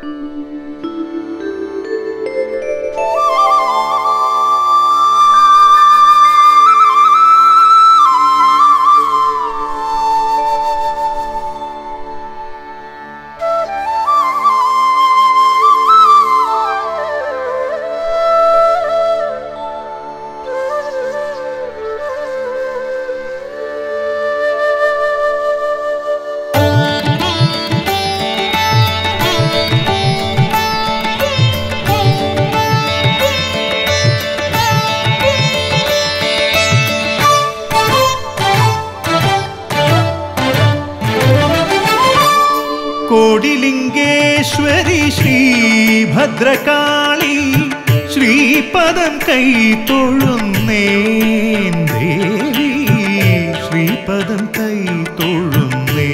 കോടിലിംഗേശ്വരി ശ്രീഭദ്രകാളി ശ്രീപദം കൈ തൊഴുന്നേൻ ദേവി ശ്രീപദം കൈ തൊഴുന്നേ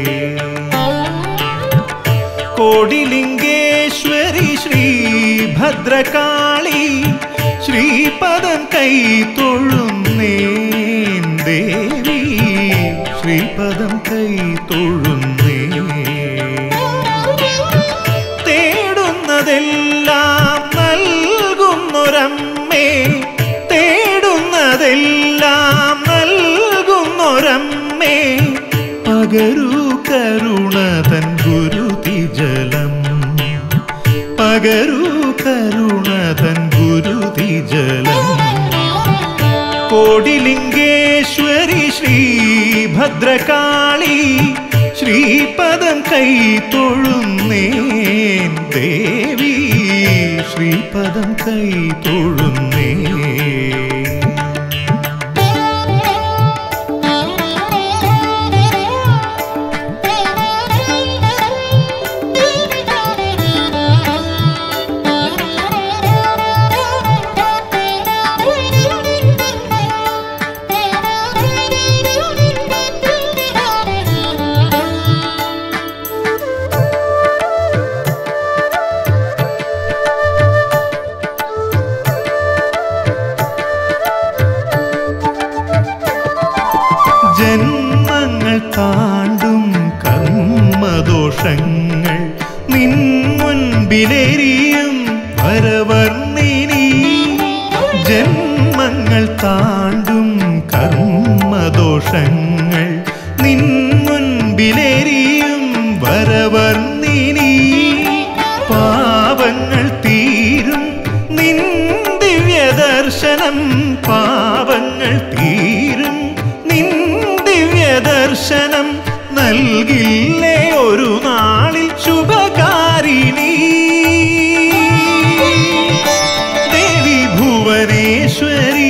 കോടിലിംഗേശ്വരി ശ്രീഭദ്രകാളി ശ്രീപദം കൈ തൊഴുന്നേൻ ദേവി ശ്രീപദം കൈ തൊഴുന്നേ തേടുന്നതെല്ലാം നൽകുന്നൊരമ്മേ തേടുന്നതെല്ലാം നൽകുന്നൊരമ്മേ പകരൂ കരുണതൻ ഗുരുതിജലം പകരൂ കരുണതൻ ഗുരുതിജലം കോടിലിംഗേശ്വരി ശ്രീഭദ്രകാളി ശ്രീപദം കൈ തൊഴുന്നേൻ ദേവി ശ്രീപദം കൈ തൊഴുന്നേ ജന്മങ്ങൾ താണ്ടും കർമ്മദോഷങ്ങൾ നിൻ മുൻപിലെരിയും വരവർണ്ണിനി ജന്മങ്ങൾ താണ്ടും കർമ്മദോഷങ്ങൾ നിൻ മുൻപിലെരിയും വരവർണ്ണിനി പാപങ്ങൾ തീരും നിൻ ദിവ്യദർശനം പാപങ്ങൾ തീരും നിൻ ദിവ്യദർശനം നൽകില്ലേ ഒരു നാളിൽ ശുഭകാരിണി ദേവി ഭുവനേശ്വരി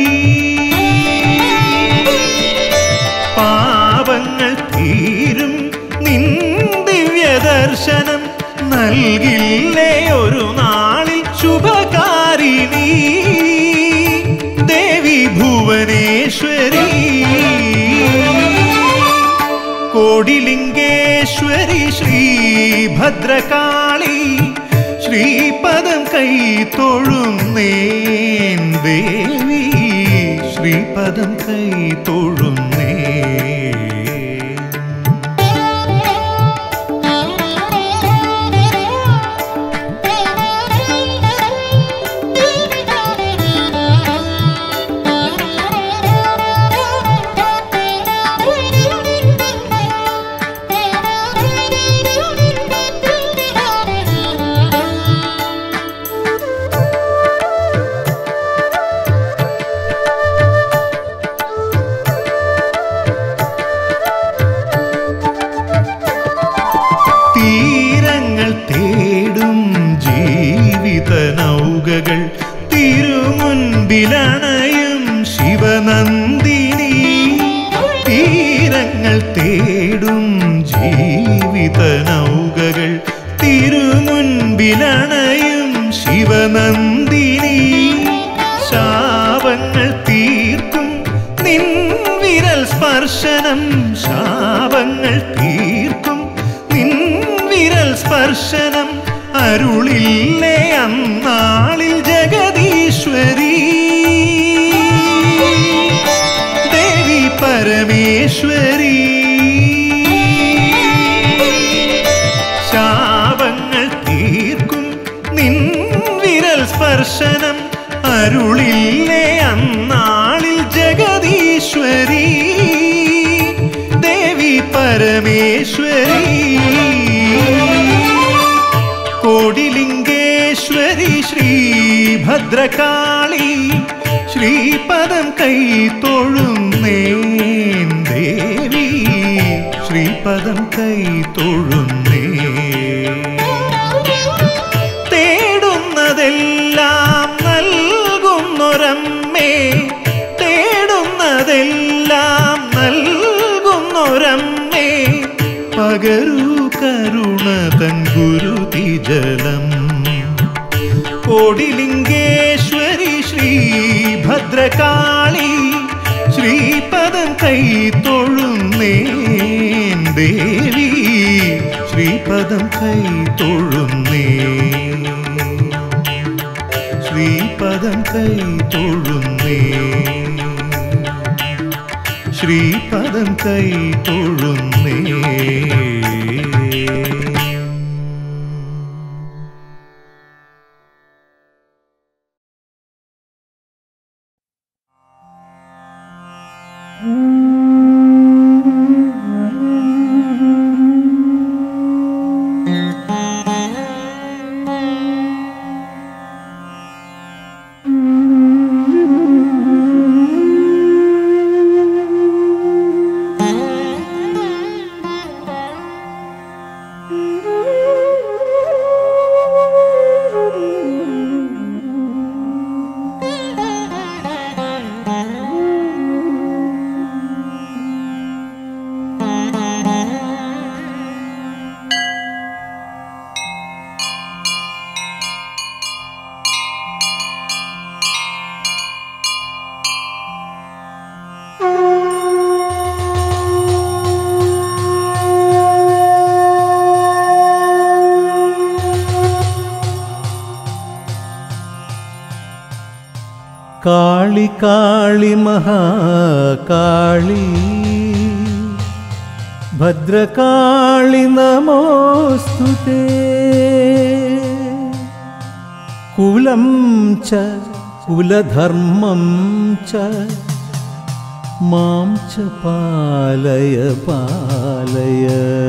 പാപങ്ങൾ തീരും നിൻ ദിവ്യദർശനം നൽകില്ലേ ഒരു നാളിൽ ശുഭകാരിണി ദേവി ഭുവനേശ്വരി കോടിലിംഗേശ്വരി ശ്രീഭദ്രകാളി ശ്രീപദം കൈ തൊഴുന്നേൻ ദേവി ശ്രീപദം കൈ തൊഴുന്നേ തീരങ്ങൾ തേടും ജീവിത നൗകകൾ തിരുമുൻപിലണയും ശിവനന്ദിനി തീരങ്ങൾ തേടും ജീവിത നൗകകൾ തിരുമുൻപിലണയും ശിവനന്ദിനി ശാപങ്ങൾ തീർക്കും നിൻ വിരൽ സ്പർശനം ശാപങ്ങൾ തീർക്കും നിൻ വിരൽ സ്പർശനം അരുളില്ലേ അന്നാളിൽ ജഗദീശ്വരി ദേവി പരമേശ്വരി ശാപങ്ങൾ തീ അരുളില്ലേ അന്നാളിൽ ജഗദീശ്വരി ദേവി പരമേശ്വരി കോടിലിംഗേശ്വരി ശ്രീഭദ്രകാളി ശ്രീപദം കൈ തൊഴുന്നേൻ ദേവി ശ്രീപദം കൈ തൊഴുന്നേ തേടുന്നതെല്ലാം നൽകുന്നൊരമ്മേ തേടുന്നതെല്ലാം നൽകുന്നൊരമ്മേ പകരൂ കരുണ തൻ ഗുരുതി ജലം കോടിലിംഗേശ്വരി ശ്രീഭദ്രകാളി ശ്രീപദം കൈ തൊഴുന്നേൻ ദേവി ശ്രീപദം കൈ തൊഴുന്നേ ശ്രീപദം കൈ തൊഴുന്നേ ശ്രീപദം കൈ തൊഴുന്നേ കാളി കാളി മഹാകാളി ഭദ്രകാളി നമോസ്തുതേ കുലം ച കുലധർമ്മം ച മാം ച പാലയ പാലയ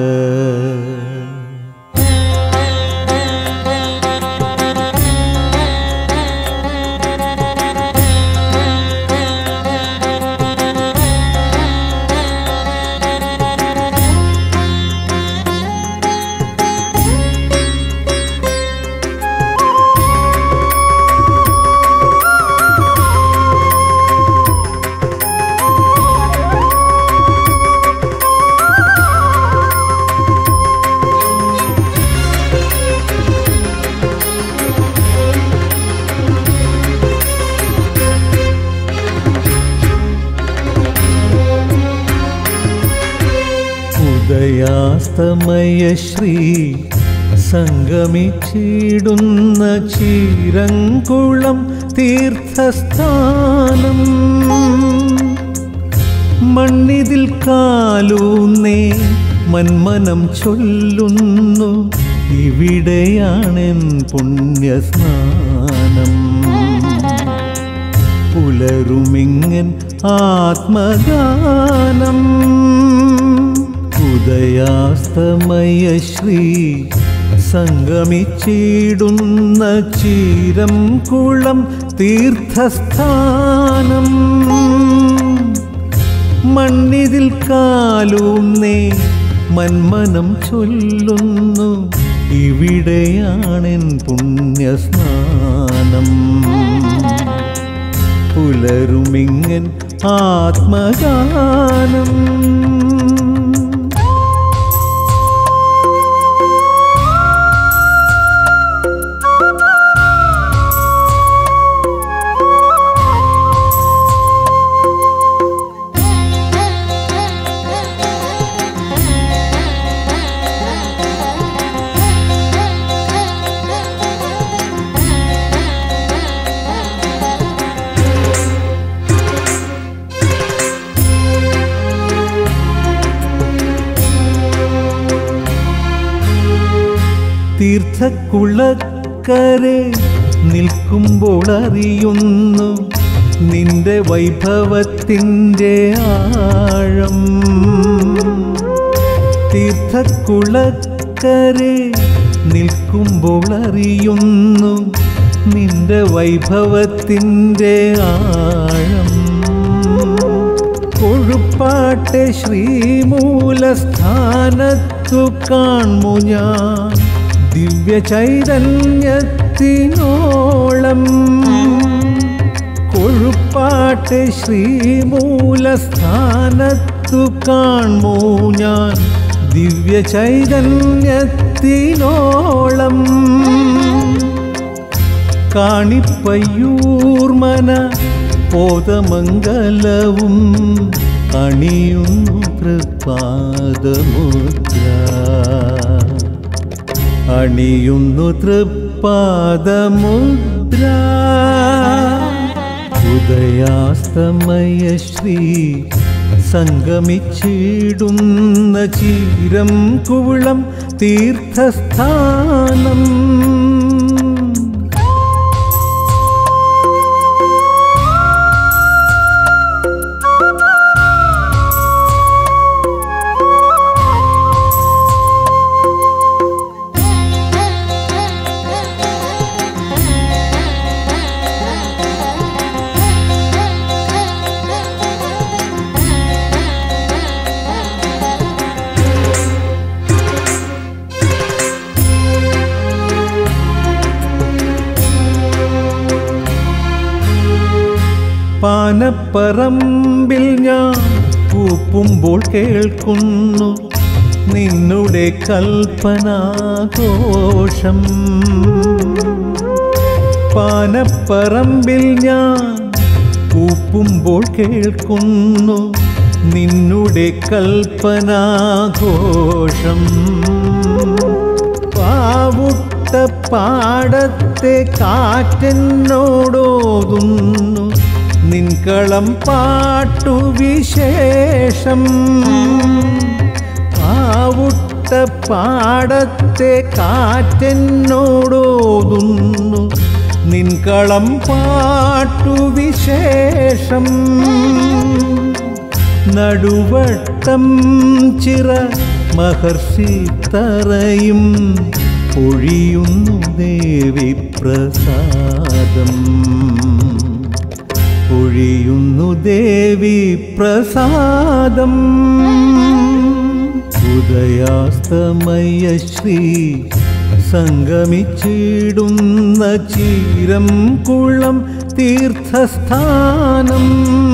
ഉദയാസ്തമയ ശ്രീ സംഗമിച്ചിടുന്ന ചീരങ്കുളം തീർത്ഥസ്ഥാനം മണ്ണിതിൽ കാലൂന്നേ മന്മനം ചൊല്ലുന്നു ഇവിടെയാണെൻ പുണ്യസ്നാനം പുലരുമിങ്ങൻ ആത്മഗാനം ഉദയാസ്തമയ ശ്രീ സംഗമിച്ചിടുന്ന ചീരം കുളം തീർത്ഥസ്ഥാനം മണ്ണിതിൽ കാലൂന്നേ മന്മനം ചൊല്ലുന്നു ഇവിടെയാണെൻ പുണ്യസ്നാനം പുലരുമിങ്ങൻ ആത്മഗാനം തീർത്ഥക്കുളക്കരെ നിൽക്കുമ്പോൾ അറിയുന്നു നിന്റെ വൈഭവത്തിൻ്റെ ആഴം തീർത്ഥക്കുളക്കരെ നിൽക്കുമ്പോൾ അറിയുന്നു നിന്റെ വൈഭവത്തിൻ്റെ ആഴം കൊഴുപ്പാട്ടെ ശ്രീമൂലസ്ഥാനത്തു കാൺമു ഞാൻ ദിവ്യ ചൈതന്യത്തിനോളം കൊഴുപ്പാട്ടെ ശ്രീമൂലസ്ഥാനത്തു കാൺമു ഞാൻ ദിവ്യ ചൈതന്യത്തിനോളം കാണിപ്പയ്യൂർമന പോതമംഗലവും അണിയുന്നു തൃപ്പാദമുദ്ര അണിയുന്നു തൃപ്പാദമുദ്ര ഉദയാസ്തമയ ശ്രീ സംഗമിച്ചിടുന്ന ചീരം കുവളം തീർത്ഥസ്ഥാനം പാനപ്പറമ്പിൽ ഞാൻ കൂപ്പുമ്പോൾ കേൾക്കുന്നു നിന്നുടെ കൽപ്പനാഘോഷം പാനപ്പറമ്പിൽ ഞാൻ കൂപ്പുമ്പോൾ കേൾക്കുന്നു നിന്നുടെ കൽപ്പനാഘോഷം പാവുട്ട പാടത്തെ കാറ്റെന്നോടോതുന്നു നിൻകളം പാട്ടു വിശേഷം പാവുട്ട പാടത്തെ കാറ്റെന്നോടോതുന്നു നിൻകളം പാട്ടു വിശേഷം നടുവട്ടം ചിറ മഹർഷി തറയും പൊഴിയുന്നു ദേവി പ്രസാദം പൊഴിയുന്നു ദേവി പ്രസാദം ഉദയാസ്തമയ ശ്രീ സംഗമിച്ചിടുന്ന ചീരം കുളം തീർത്ഥസ്ഥാനം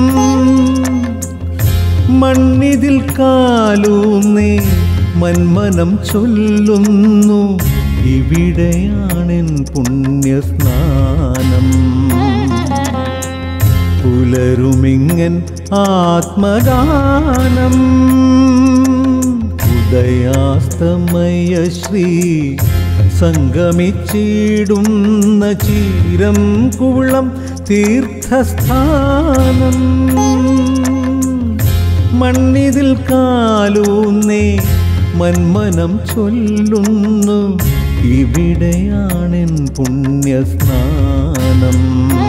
മണ്ണിതിൽ കാലൂന്നേ മന്മനം ചൊല്ലുന്നു ഇവിടെയാണെൻ പുണ്യസ്നാനം പുലരുമിങ്ങൻ ആത്മഗാനം ഉദയാസ്തമയ ശ്രീ സംഗമിച്ചിടുന്ന ചീരം കുളം തീർത്ഥസ്ഥാനം മണ്ണിതിൽ കാലൂന്നേ മന്മനം ചൊല്ലുന്നു ഇവിടെയാണെൻ പുണ്യസ്നാനം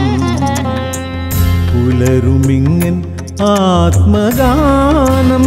പുലരുമിങ്ങൻ ആത്മഗാനം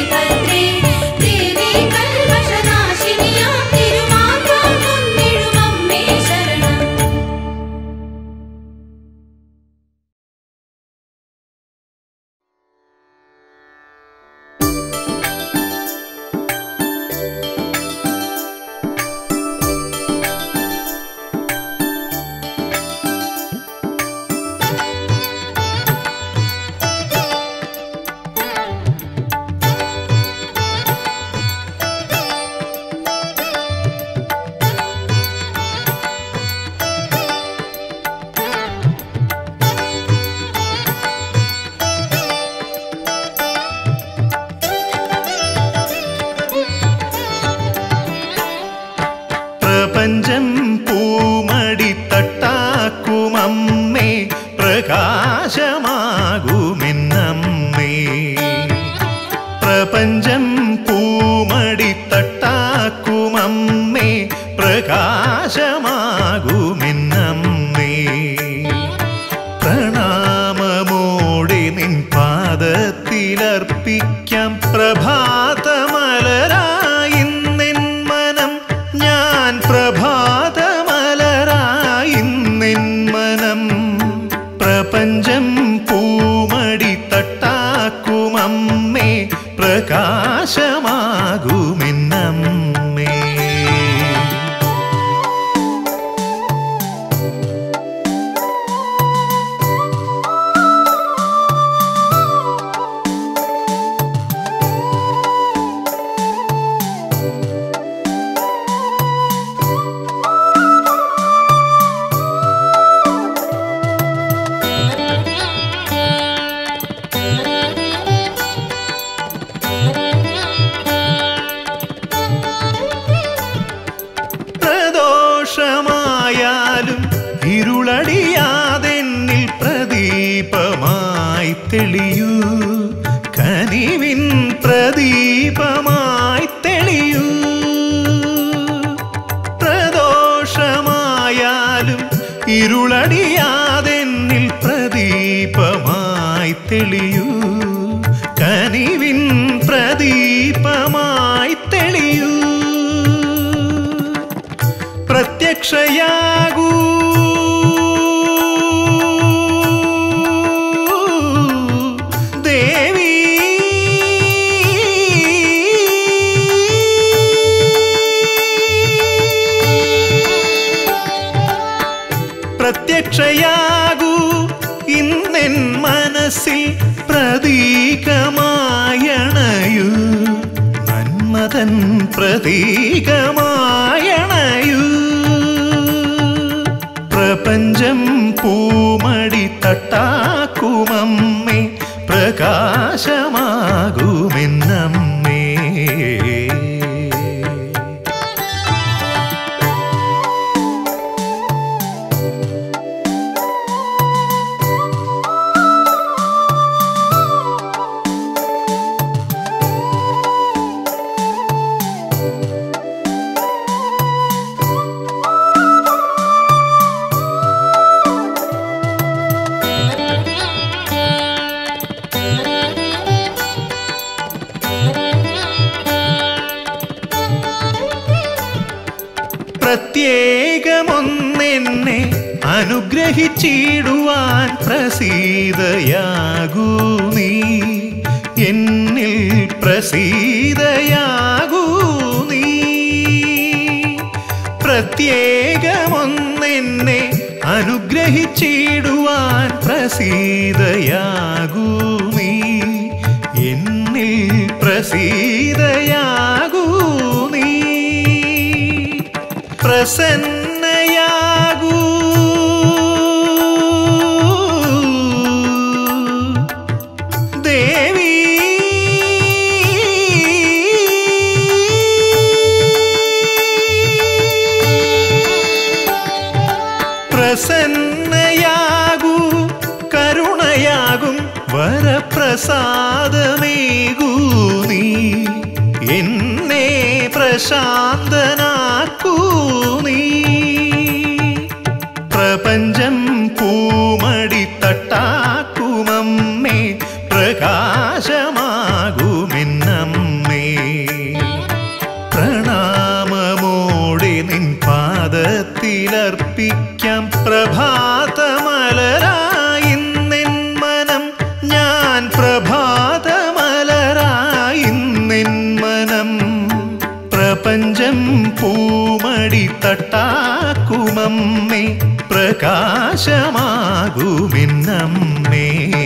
ഭദ്രേ ദേവി കൽവശനാശിനിയാം തിരുമാർഗം മുന്നിടുമമ്മേ ശരണം പ്രപഞ്ചം പൂമടിത്തട്ടാക്കുമമ്മേ പ്രകാശമാകുമെന്നമ്മേ പ്രപഞ്ചം പൂമടിത്തട്ടാക്കുമമ്മേ പ്രകാശമാകുമെന്നമ്മേ പ്രണാമമോടെ നിൻ പാദത്തിലർപ്പിക്കാം പ്രഭാതമലരായി നിൻ മനം ഞാൻ പ്രഭാതമലരായി നിൻ മനം പ്രപഞ്ചം പൂമടി തട്ടാക്കുമമ്മേ പ്രകാശമാകുമെന്നമ്മേ പ്രദോഷമായാലും ഇരുളടിയാതെന്നിൽ പ്രദീപമായി തെളിയൂ കനിവിൻ പ്രദീപമായി തെളിയൂ പ്രദോഷമായാലും ഇരുളടിയാതെന്നിൽ പ്രദീപമായി തെളിയൂ കനിവിൻ പ്രദീപമായി തെളിയൂ പ്രത്യക്ഷയാകൂ ദേവി പ്രത്യക്ഷയാകൂ ഇന്നെൻ മനസ്സിൽ പ്രതീകമായണയൂ നന്മതൻ പ്രതീകമായണയൂ പ്രപഞ്ചം പൂമടി തട്ടാക്കുമമ്മേ പ്രകാശമാകുമെന്നമ്മേ പ്രത്യേകമൊന്നെന്നെ അനുഗ്രഹിച്ചിടുവാൻ പ്രസീതയാകൂ നീ എന്നിൽ പ്രസീതയാകൂ നീ പ്രത്യേകമൊന്നെന്നെ അനുഗ്രഹിച്ചിടുവാൻ പ്രസീതയാകൂ നീ എന്നിൽ പ്രസീതയാകൂ നീ പ്രസന്നയാകൂ ദേവി പ്രസന്നയാകൂ കരുണയാകും വരപ്രസാദമേകൂ നീ എന്നെ പ്രശാന്തനാക്കൂ നീ പ്രപഞ്ചം പൂമടി തട്ടാക്കുമമ്മേ പ്രകാശമാകുമെന്നമ്മേ തട്ടാക്കുമമ്മേ പ്രകാശമാകുമിന്നമ്മേ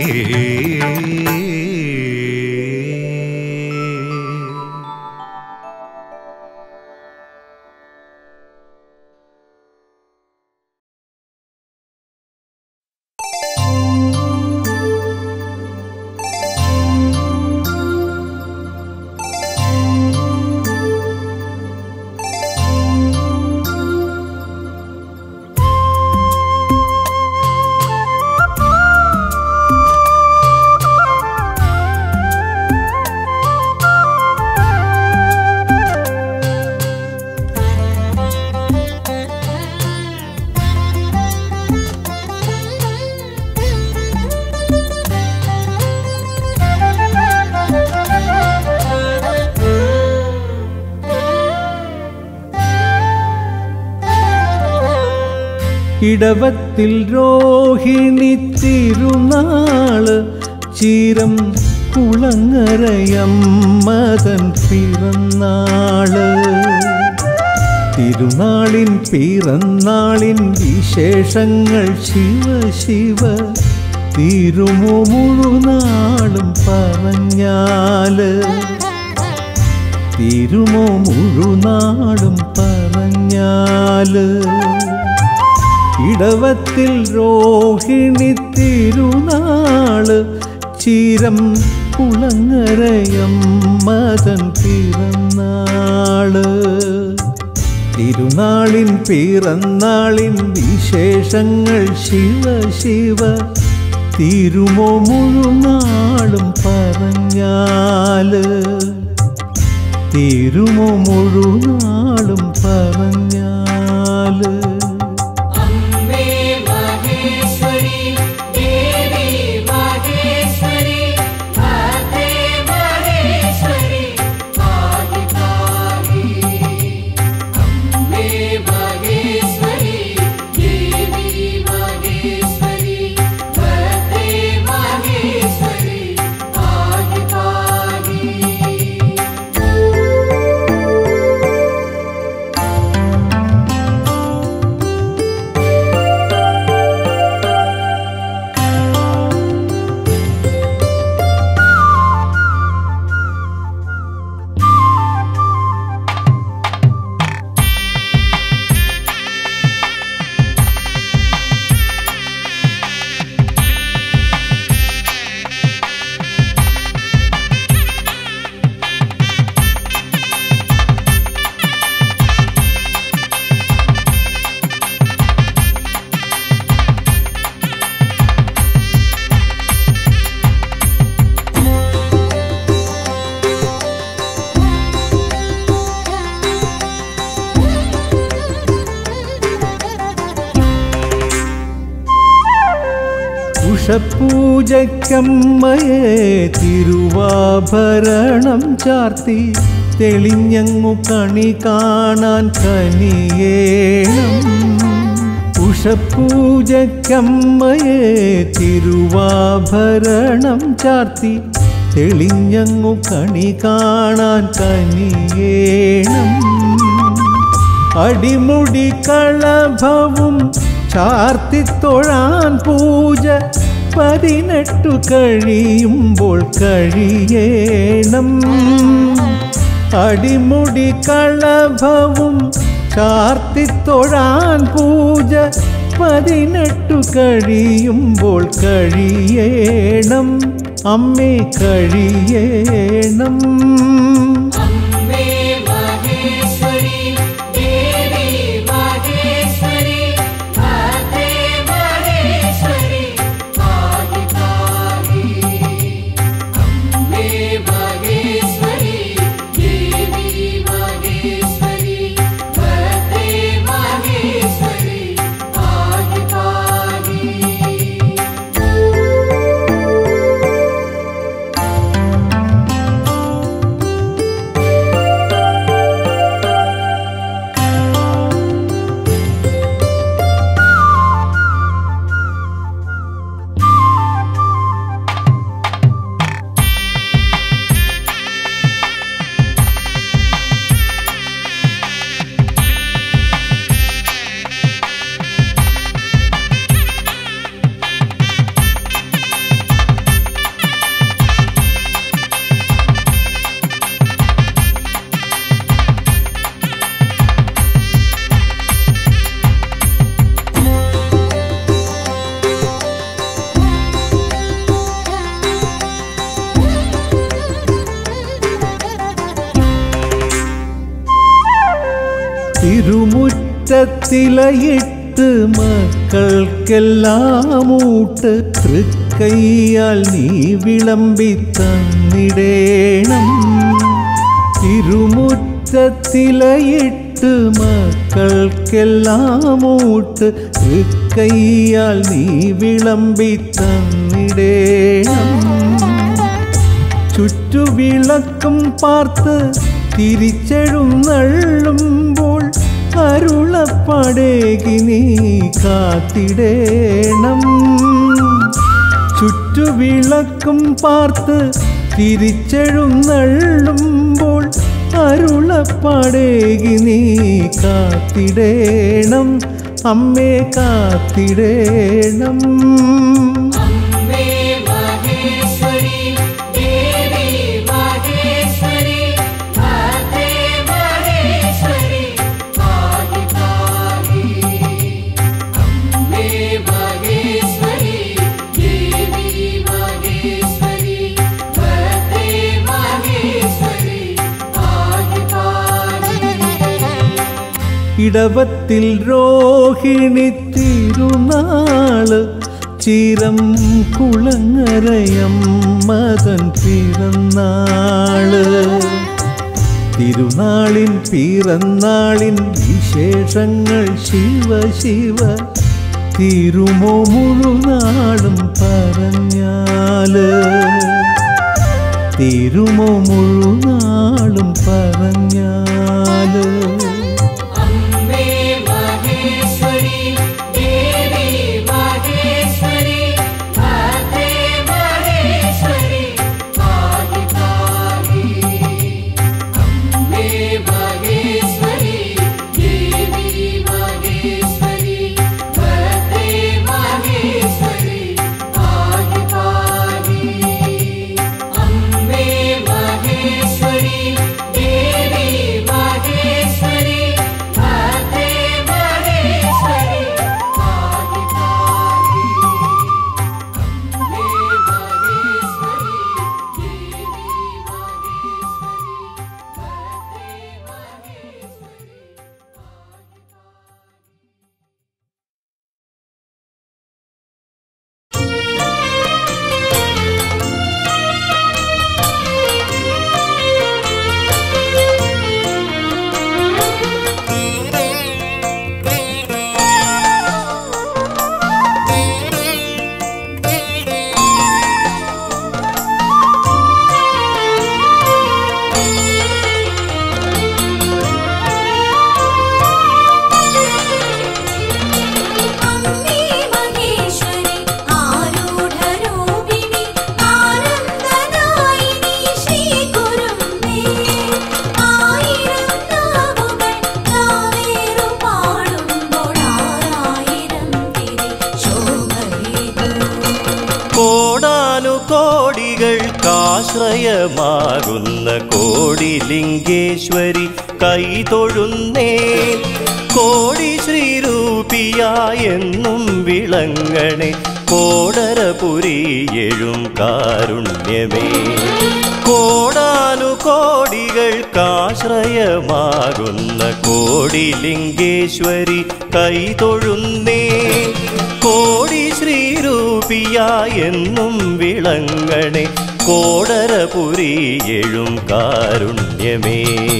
ഇടവത്തിൽ രോഹിണി തിരുനാള് ചീരം കുളങ്ങരയമ്മതൻ പിറന്നാള് തിരുനാളിൻ പിറന്നാളിൻ വിശേഷങ്ങൾ ശിവ ശിവ തീരുമോ മുഴുനാളും പറഞ്ഞാല് തീരുമോ മുഴുനാളും പറഞ്ഞാല് ഇടവത്തിൽ രോഹിണി തിരുനാള് ചീരം കുളങ്ങരയമ്മതൻ പിറന്നാള് തിരുനാളിൻ പിറന്നാളിൻ വിശേഷങ്ങൾ ശിവ ശിവ തീരുമോ മുഴുനാളും പറഞ്ഞാല് തീരുമോ മുഴുനാളും പറഞ്ഞാല് അമ്മേ മഹേശ്വരി ദേവി മഹേശ്വരി ഭദ്രേ മഹേശ്വരി ആദികാരി അമ്മേ മഹേശ്വരി ദേവി മഹേശ്വരി ഭദ്രേ മഹേശ്വരി ആദികാരി ഉഷപൂജക്കമ്മയെ തിരുവാഭരണം ചാർത്തി തെളിഞ്ഞങ്ങു കണി കാണാൻ കനിയേണം ഉഷപൂജക്കമ്മയെ തിരുവാഭരണം ചാർത്തി തെളിഞ്ഞങ്ങു കണി കാണാൻ കനിയേണം അടിമുടി കളഭവും ചാർത്തിത്തൊഴാൻ പൂജ പതിനെട്ടു കഴിയുമ്പോൾ കഴിയേണം അടിമുടി കളഭവും ചാർത്തിത്തൊഴാൻ പൂജ പതിനെട്ടു കഴിയുമ്പോൾ കഴിയേണം അമ്മേ കഴിയേണം അമ്മേ മഹേശ്വരി ദേവി മഹേശ്വരി ഭദ്രേ മഹേശ്വരി ആദികാരി അമ്മേ മഹേശ്വരി ദേവി മഹേശ്വരി ഭദ്രേ മഹേശ്വരി ആദികാരി ും തിരുമുറ്റത്തിലയിട്ട് മക്കൾക്കെല്ലാം ഊട്ട് തൃക്കൈയാൽ നീ വിളമ്പി തന്നിടേണം തിരുമുറ്റത്തിലയിട്ട് മക്കൾക്കെല്ലാം ഊട്ട് തൃക്കൈയാൽ നീ വിളമ്പി തന്നിടേണം ചുറ്റുവിളക്കും പാർത്ത് തിരിച്ചെഴുന്നള്ളുമ്പോൾ അരുളപ്പടേകി നീ കാത്തിടേണം ചുറ്റുവിളക്കും പാർത്ത് തിരിച്ചെഴുന്നള്ളുമ്പോൾ അരുളപ്പടേകി നീ കാത്തിടേണം അമ്മേ കാത്തിടേണം അമ്മേ മഹേശ്വരി ദേവി മഹേശ്വരി ഭദ്രേ മഹേശ്വരി ആദികാരി അമ്മേ മഹേശ്വരി ദേവി മഹേശ്വരി ഭദ്രേ മഹേശ്വരി ആദികാരി ഇടവത്തിൽ രോഹിണി തിരുനാള് ചിരം കുളങ്ങരയം മതൻ പിറന്നാള് തിരുനാളിൻ പിറന്നാളിൻ വിശേഷങ്ങൾ ശിവ ശിവ തിരുമോ മുഴുനാളും പറഞ്ഞാല് തിരുമോ മുഴുനാളും പറഞ്ഞാല് അമ്മേ മഹേശ്വരി ദേവി മഹേശ്വരി ഭദ്രേ മഹേശ്വരി ആദികാരി അമ്മേ മഹേശ്വരി ദേവി മഹേശ്വരി ഭദ്രേ മഹേശ്വരി ആദികാരി അമ്മേ മഹേശ്വരി ദേവി മഹേശ്വരി ഭദ്രേ മഹേശ്വരി ആദികാരി അമ്മേ മഹേശ്വരി ദേവി മഹേശ്വരി ഭദ്രേ മഹേശ്വരി അമ്മേ മഹേശ്വരി ആരൂഢരൂപിണി ആനന്ദദായിനി ശ്രീ ഗുരുമേ ആയിരം നാവുകൾ നാവേറു പാടുമ്പോൾ ആറായിരം തിരി ശോഭയേകൂ കോടാനുകോടികൾക്കാശ്രയമാകുന്ന കോടിലിംഗേശ്വരി കൈതൊഴുന്നേ കോടി ശ്രീരൂപിയായെന്നും വിളങ്ങണേ കോടരപുരിയെഴും കാരുണ്യമേ കോടാനുകോടികൾക്കാശ്രയമാകുന്ന കോടിലിംഗേശ്വരി കൈതൊഴുന്നേ കോടി ശ്രീരൂപിയായെന്നും വിളങ്ങണേ കോടരപുരിയെഴും കാരുണ്യമേ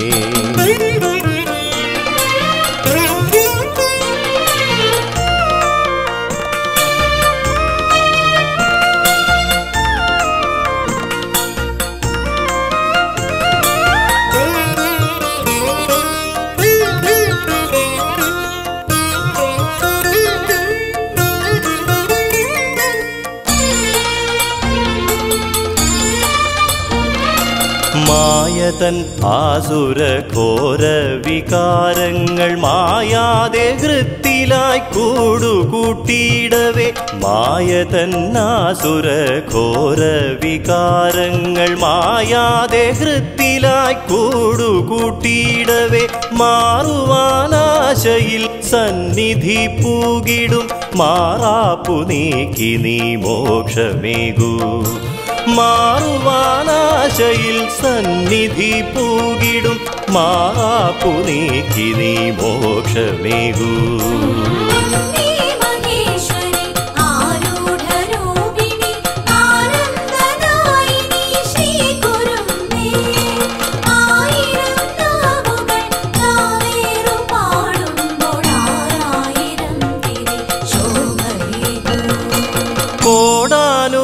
മായതൻ ആസുര ഘോര വികാരങ്ങൾ മായാതെ ഹൃത്തിലായി കൂടുകൂട്ടിയിടവേ മായതൻ ആസുര ഘോര വികാരങ്ങൾ മായാതെ ഹൃത്തിലായി കൂടുകൂട്ടിയിടവേ മാറുവാനാശയിൽ സന്നിധി പൂകിടും മാറാപ്പു നീക്കി നീ മോക്ഷമേകൂ മാറുവാനാശയിൽ സന്നിധി പൂകിടും മാറാപ്പു നീക്കി നീ മോക്ഷമേകൂ നീ മഹേശ്വരി ആരൂഢരൂപിണി ആനന്ദദായിനി ശ്രീ കുരുമ്പേ ആയിരം നാവുകൾ നാവേറു പാടുമ്പോൾ ആറായിരം തിരി ശോഭയേകൂ കോടാനു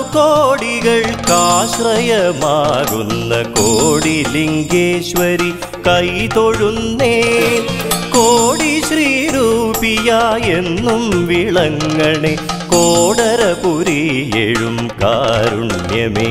കോടികൾക്കാശ്രയമാകുന്ന കോടിലിംഗേശ്വരി കൈതൊഴുന്നേ കോടി ശ്രീരൂപിയായെന്നും വിളങ്ങണേ കോടരപുരിയെഴും കാരുണ്യമേ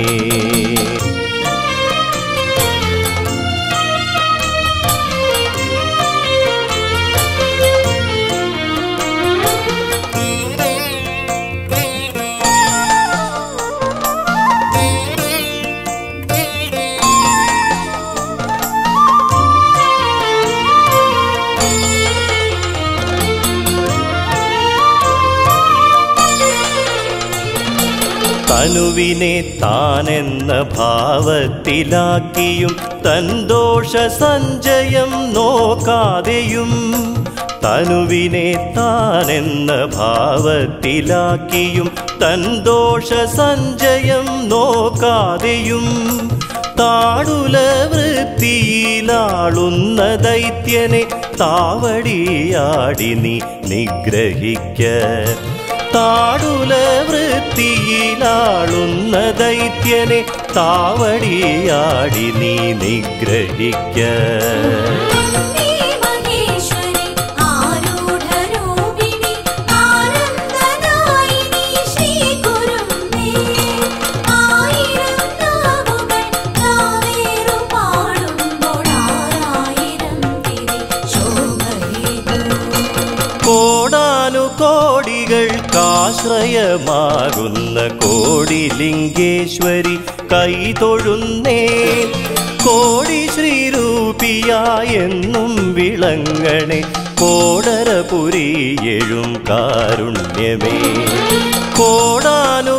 തനുവിനെ താനെന്ന ഭാവത്തിലാക്കിയും തന്തോഷ സഞ്ചയം നോക്കാതെയും തനുവിനെ താനെന്ന ഭാവത്തിലാക്കിയും തന്തോഷ സഞ്ചയം നോക്കാതെയും താടുല വൃത്തിയിലാളുന്ന ദൈത്യനെ താവടിയാടി നീ നിഗ്രഹിക്ക താടുല വൃത്തിയിലാളുന്ന ദൈത്യനെ താവടിയാടി നീ നിഗ്രഹിക്ക നീ മഹേശ്വരി ആരൂഢരൂപിണി ആനന്ദദായിനി ശ്രീ കുരുമ്പേ ആയിരം നാവുകൾ നാവേറു പാടുമ്പോൾ ആറായിരം തിരി ശോഭയേകൂ കോടാനു കോടികൾക്കാശ്രയമാകുന്ന കോടിലിംഗേശ്വരി കൈതൊഴുന്നേ കോടി ശ്രീരൂപിയായെന്നും വിളങ്ങണേ കോടരപുരിയെഴും കാരുണ്യമേ കോടാനു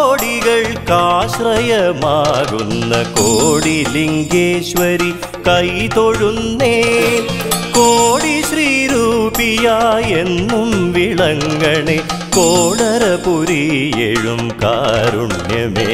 കോടികൾക്കാശ്രയമാകുന്ന കോടിലിംഗേശ്വരി കൈതൊഴുന്നേ കോടി ശ്രീരൂപിയായെന്നും വിളങ്ങണേ കോടരപുരിയെഴും കാരുണ്യമേ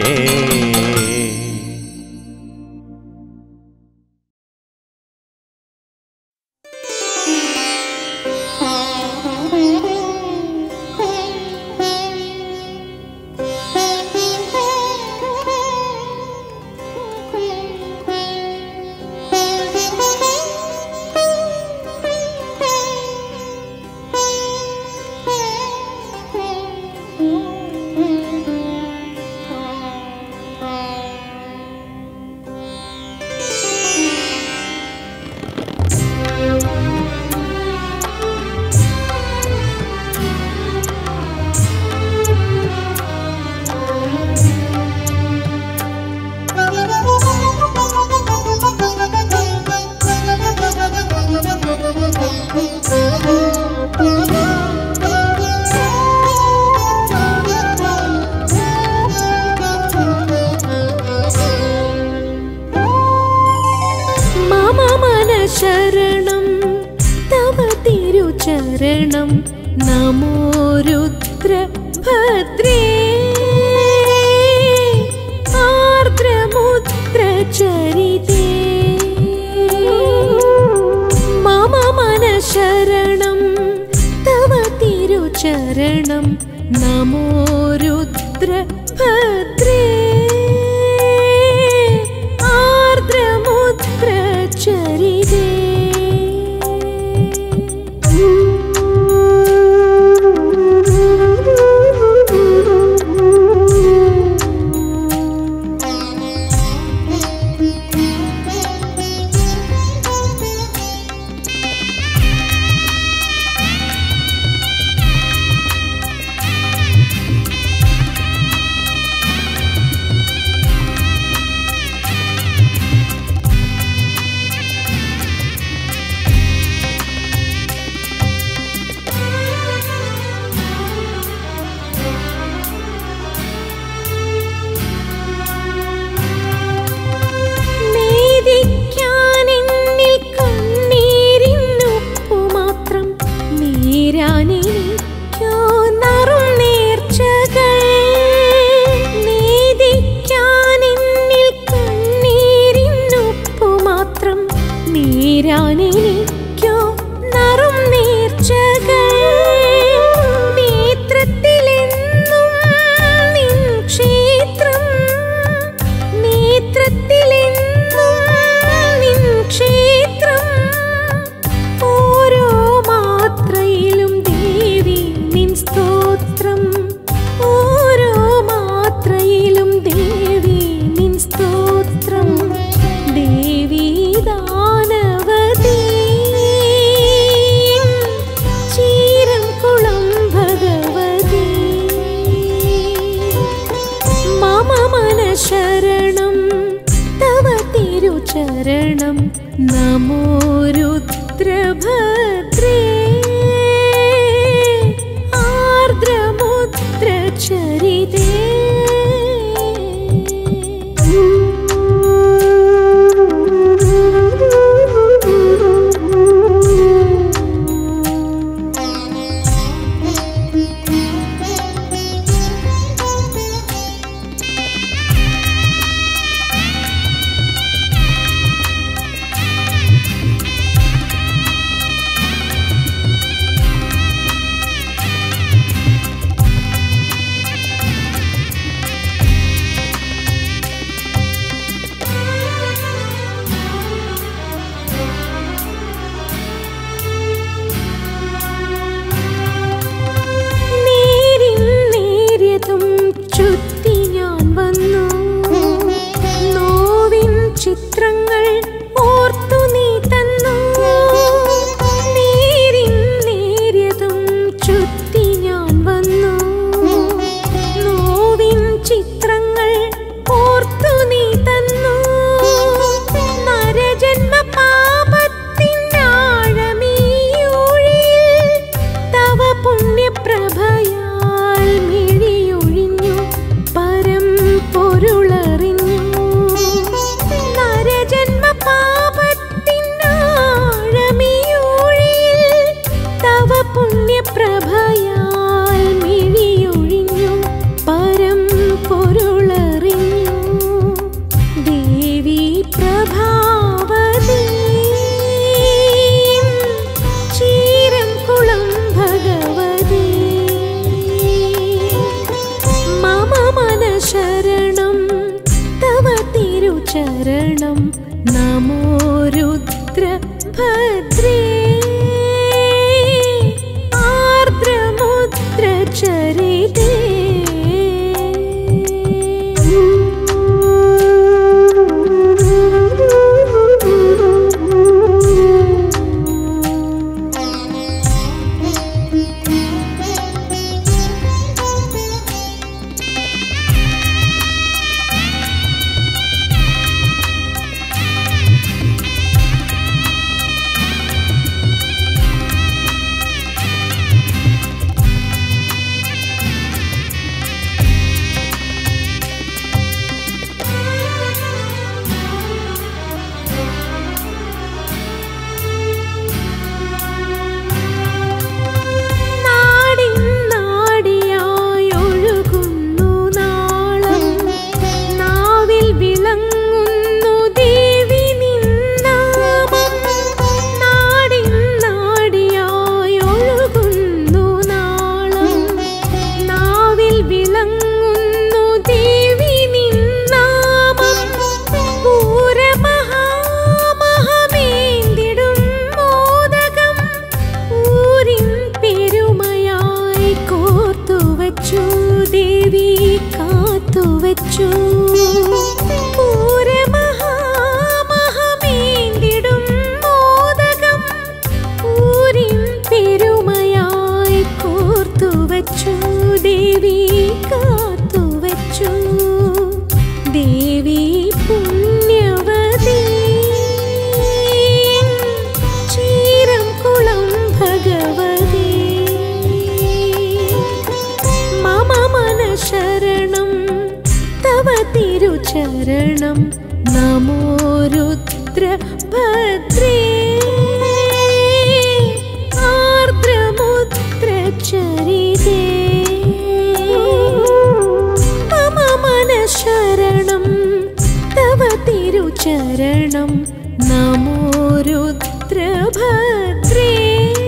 മമ മനശരണം തവ തിരുചരണം നമോ രുദ്ര ഭദ്രേ ആർദ്രമുദ്ര ചരിതേ മമ മനശരണം തവ തിരുചരണം നമോ രുദ്ര ഭദ്രേ ആർദ്രമുദ്ര ചരിതേ ും നേരാനെനിക്കോ നറും നേർച്ചകൾ നേത്രത്തിലെന്നും നിൻ ക്ഷേത്രം നേത്രത്തിലെന്നും നിൻ ക്ഷേത്രം ഓരോ മാത്രയിലും ദേവി നിൻ സ്തോത്രം ഓരോ മാത്രയിലും ദേവി നിൻ സ്തോത്രം ദേവി ദാനവതീ ചീരം കുളം ഭഗവതി മമ മനശരണം തവ തിരുചരണം നമോ രുദ്രഭദ്രേ ആർദ്രമുദ്രചരിതേ നേരിൻ നേര്യതും ചുറ്റി ഞാൻ വന്നു നോവിൻ ചിത്രങ്ങൾ ഓർത്തു നീ തന്നു നേരിൻ നേര്യതും ചുറ്റി ഞാൻ വന്നു നോവിൻ ചിത്രങ്ങൾ ഓർത്തു നീ തന്നു നരജന്മ പാപത്തിനാഴമീയൊഴിയിൽ തവ പുണ്യപ്രഭയാൽ മിഴിയൊഴിഞ്ഞു പരം പൊരുളറിഞ്ഞു നരജന്മ പാപത്തിനാഴമീയൊഴിയിൽ തവ പുണ്യപ്രഭയാൽ മിഴിയൊഴിഞ്ഞു പരം പൊരുളറിഞ്ഞു ദേവി പ്രഭാവതി ചീരം കുളം ഭഗവതി മമ മനശരണം തവ തിരുചരണം നമോ രുദ്രഭദ്രേ ആർദ്രമുദ്രചരിതേ നാടിൻ നാടിയായൊഴുകുന്നു നാളം നാവിൽ വിളങ്ങുന്നു ദേവി നിന്നാമം നാടിൻ നാടിയായൊഴുകുന്നു നാളം നാവിൽ വിളങ്ങുന്നു ദേവി നിന്നാമം പൂരമഹാമഹമേന്തിടും മോദകം ഊരിൻ പെരുമയായി കോർത്തുവച്ചു ദേവി കാത്തുവച്ചു പൂരമഹാമഹമേന്തിടും മോദകം ഊരിൻ പെരുമയായി കോർത്തുവച്ചു ദേവി കാത്തുവച്ചു ദേവി പുണ്യവതി ചീരം കുളം ഭഗവതി മമ മനശരണം തവ തിരുചരണം നമോ രുദ്രഭദ്രേ ആർദ്രമുദ്രചരിതേ മമ മനശരണം തവ തിരുചരണം നമോ രുദ്ര ഭദ്രേ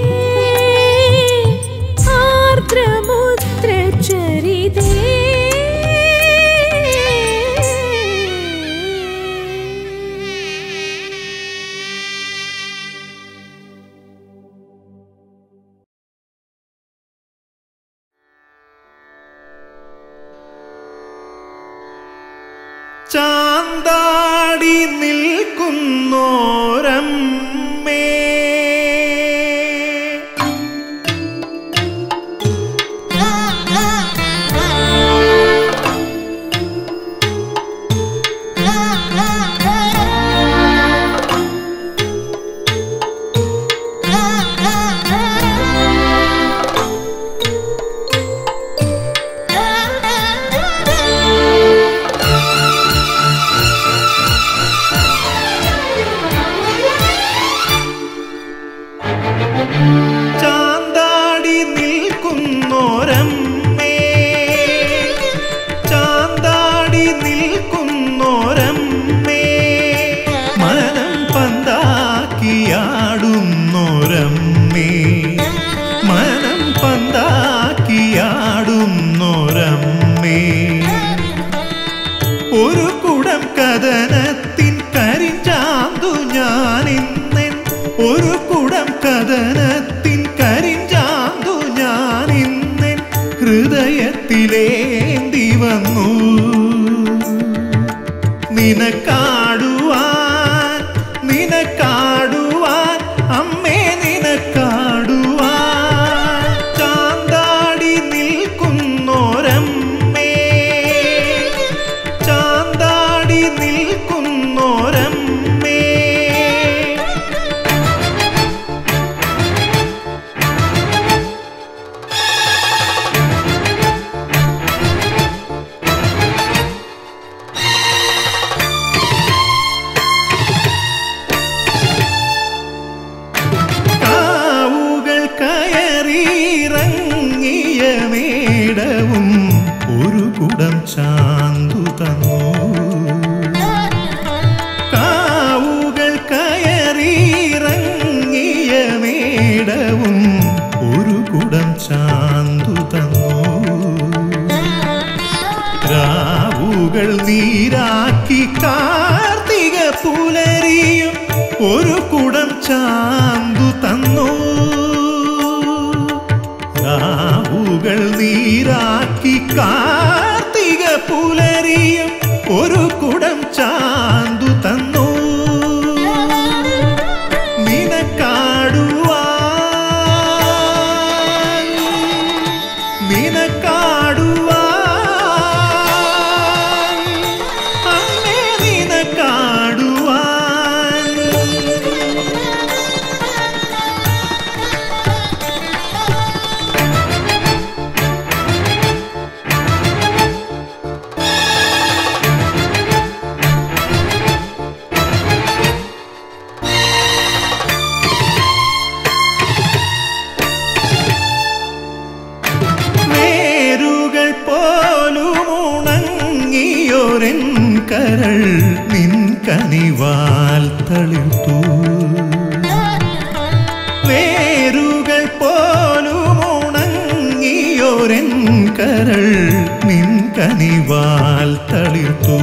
ആർദ്രമുദ്രചരിതേ ചാന്താടി നിൽക്കുന്നോരമ്മേ ചാന്താടി നിൽക്കുന്നോരമ്മേ ചാന്താടി നിൽക്കുന്നോരമ്മേ മനം പന്താക്കിയാടുന്നോരമ്മേ മനം പന്താക്കിയാടുന്നോരമ്മേ ഒരു കുടം കഥനത്തിൻ കരിഞ്ചാന്തു ഞാനിന്നൻ ഒരു കുടം കഥനത്തിൻ കരിഞ്ചാന്തു ഞാനിന്നൻ ഹൃദയത്തിലേന്തി വന്നു നിനക്കാടുവാൻ നിനക്കാടുവാൻ അമ്മേ നിനക്കാടുവാൻ ചാന്താടി നിൽക്കുന്നോരമ്മേ ചാന്താടി നിൽക്കുന്നോരമ്മേ കാവുകൾ കയറിയിറങ്ങിയ മേടവും ഒരു കുടം ചാന്തു തന്നു കാവുകൾ കയറിയിറങ്ങിയ മേടവും ഒരു കുടം ചാന്തു തന്നു രാവുകൾ നീരാക്കി കാർത്തിക പുലരിയും ഒരു കുടം ചാന്തു തന്നു രാവുകൾ നീരാക്കി കാർത്തിക പുലരിയും ഒരു കുടം ചാന്തു തന്നു നിനക്കാടുവാൻ നിനക്കാടുവാൻ അമ്മേ നിനക്കാടുവാൻ വേരുകൾ പോലും ഉണങ്ങിയൊരെൻ കരൾ നിൻ കനിവാൽ തളിർത്തു വേരുകൾ പോലും ഉണങ്ങിയൊരെൻ കരൾ നിൻ കനിവാൽ തളിർത്തു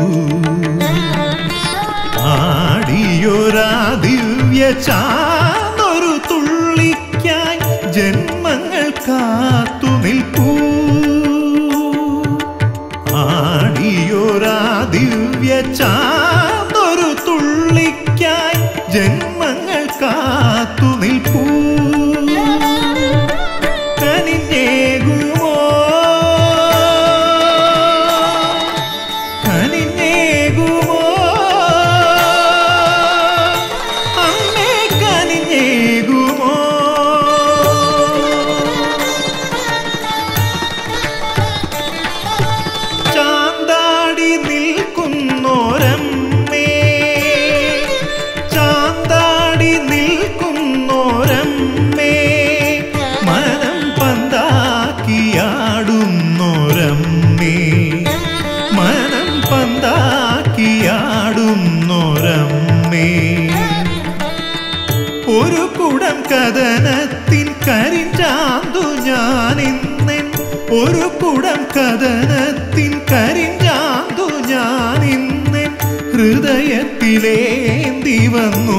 ആടിയൊരാ ദിവ്യ ചാന്നൊരു തുള്ളിക്കായി ജന്മങ്ങൾ കാത്തു നിൽപ്പൂ ആടിയൊരാ ദിവ്യ ചാന്നൊരു തുള്ളിക്കായി ജന്മങ്ങൾ കാത്തു നിൽപ്പൂ കനിഞ്ഞേകുമോ കനിഞ്ഞേകുമോ അമ്മേ കനിഞ്ഞേകുമോ ചാന്താടി നിൽക്കുന്നോരമ്മേ ചാന്താടി ഒരു കുടം കഥനത്തിൻ കരിഞ്ചാന്തു ഞാനിന്നെൻ ഒരു കുടം കഥനത്തിൻ കരിഞ്ചാന്തു ഞാനിന്നെൻ ഹൃദയത്തിലേന്തി വന്നു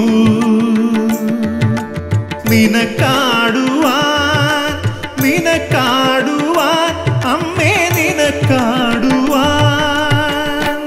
നിനക്കാടുവാൻ നിനക്കാടുവാൻ അമ്മേ നിനക്കാടുവാൻ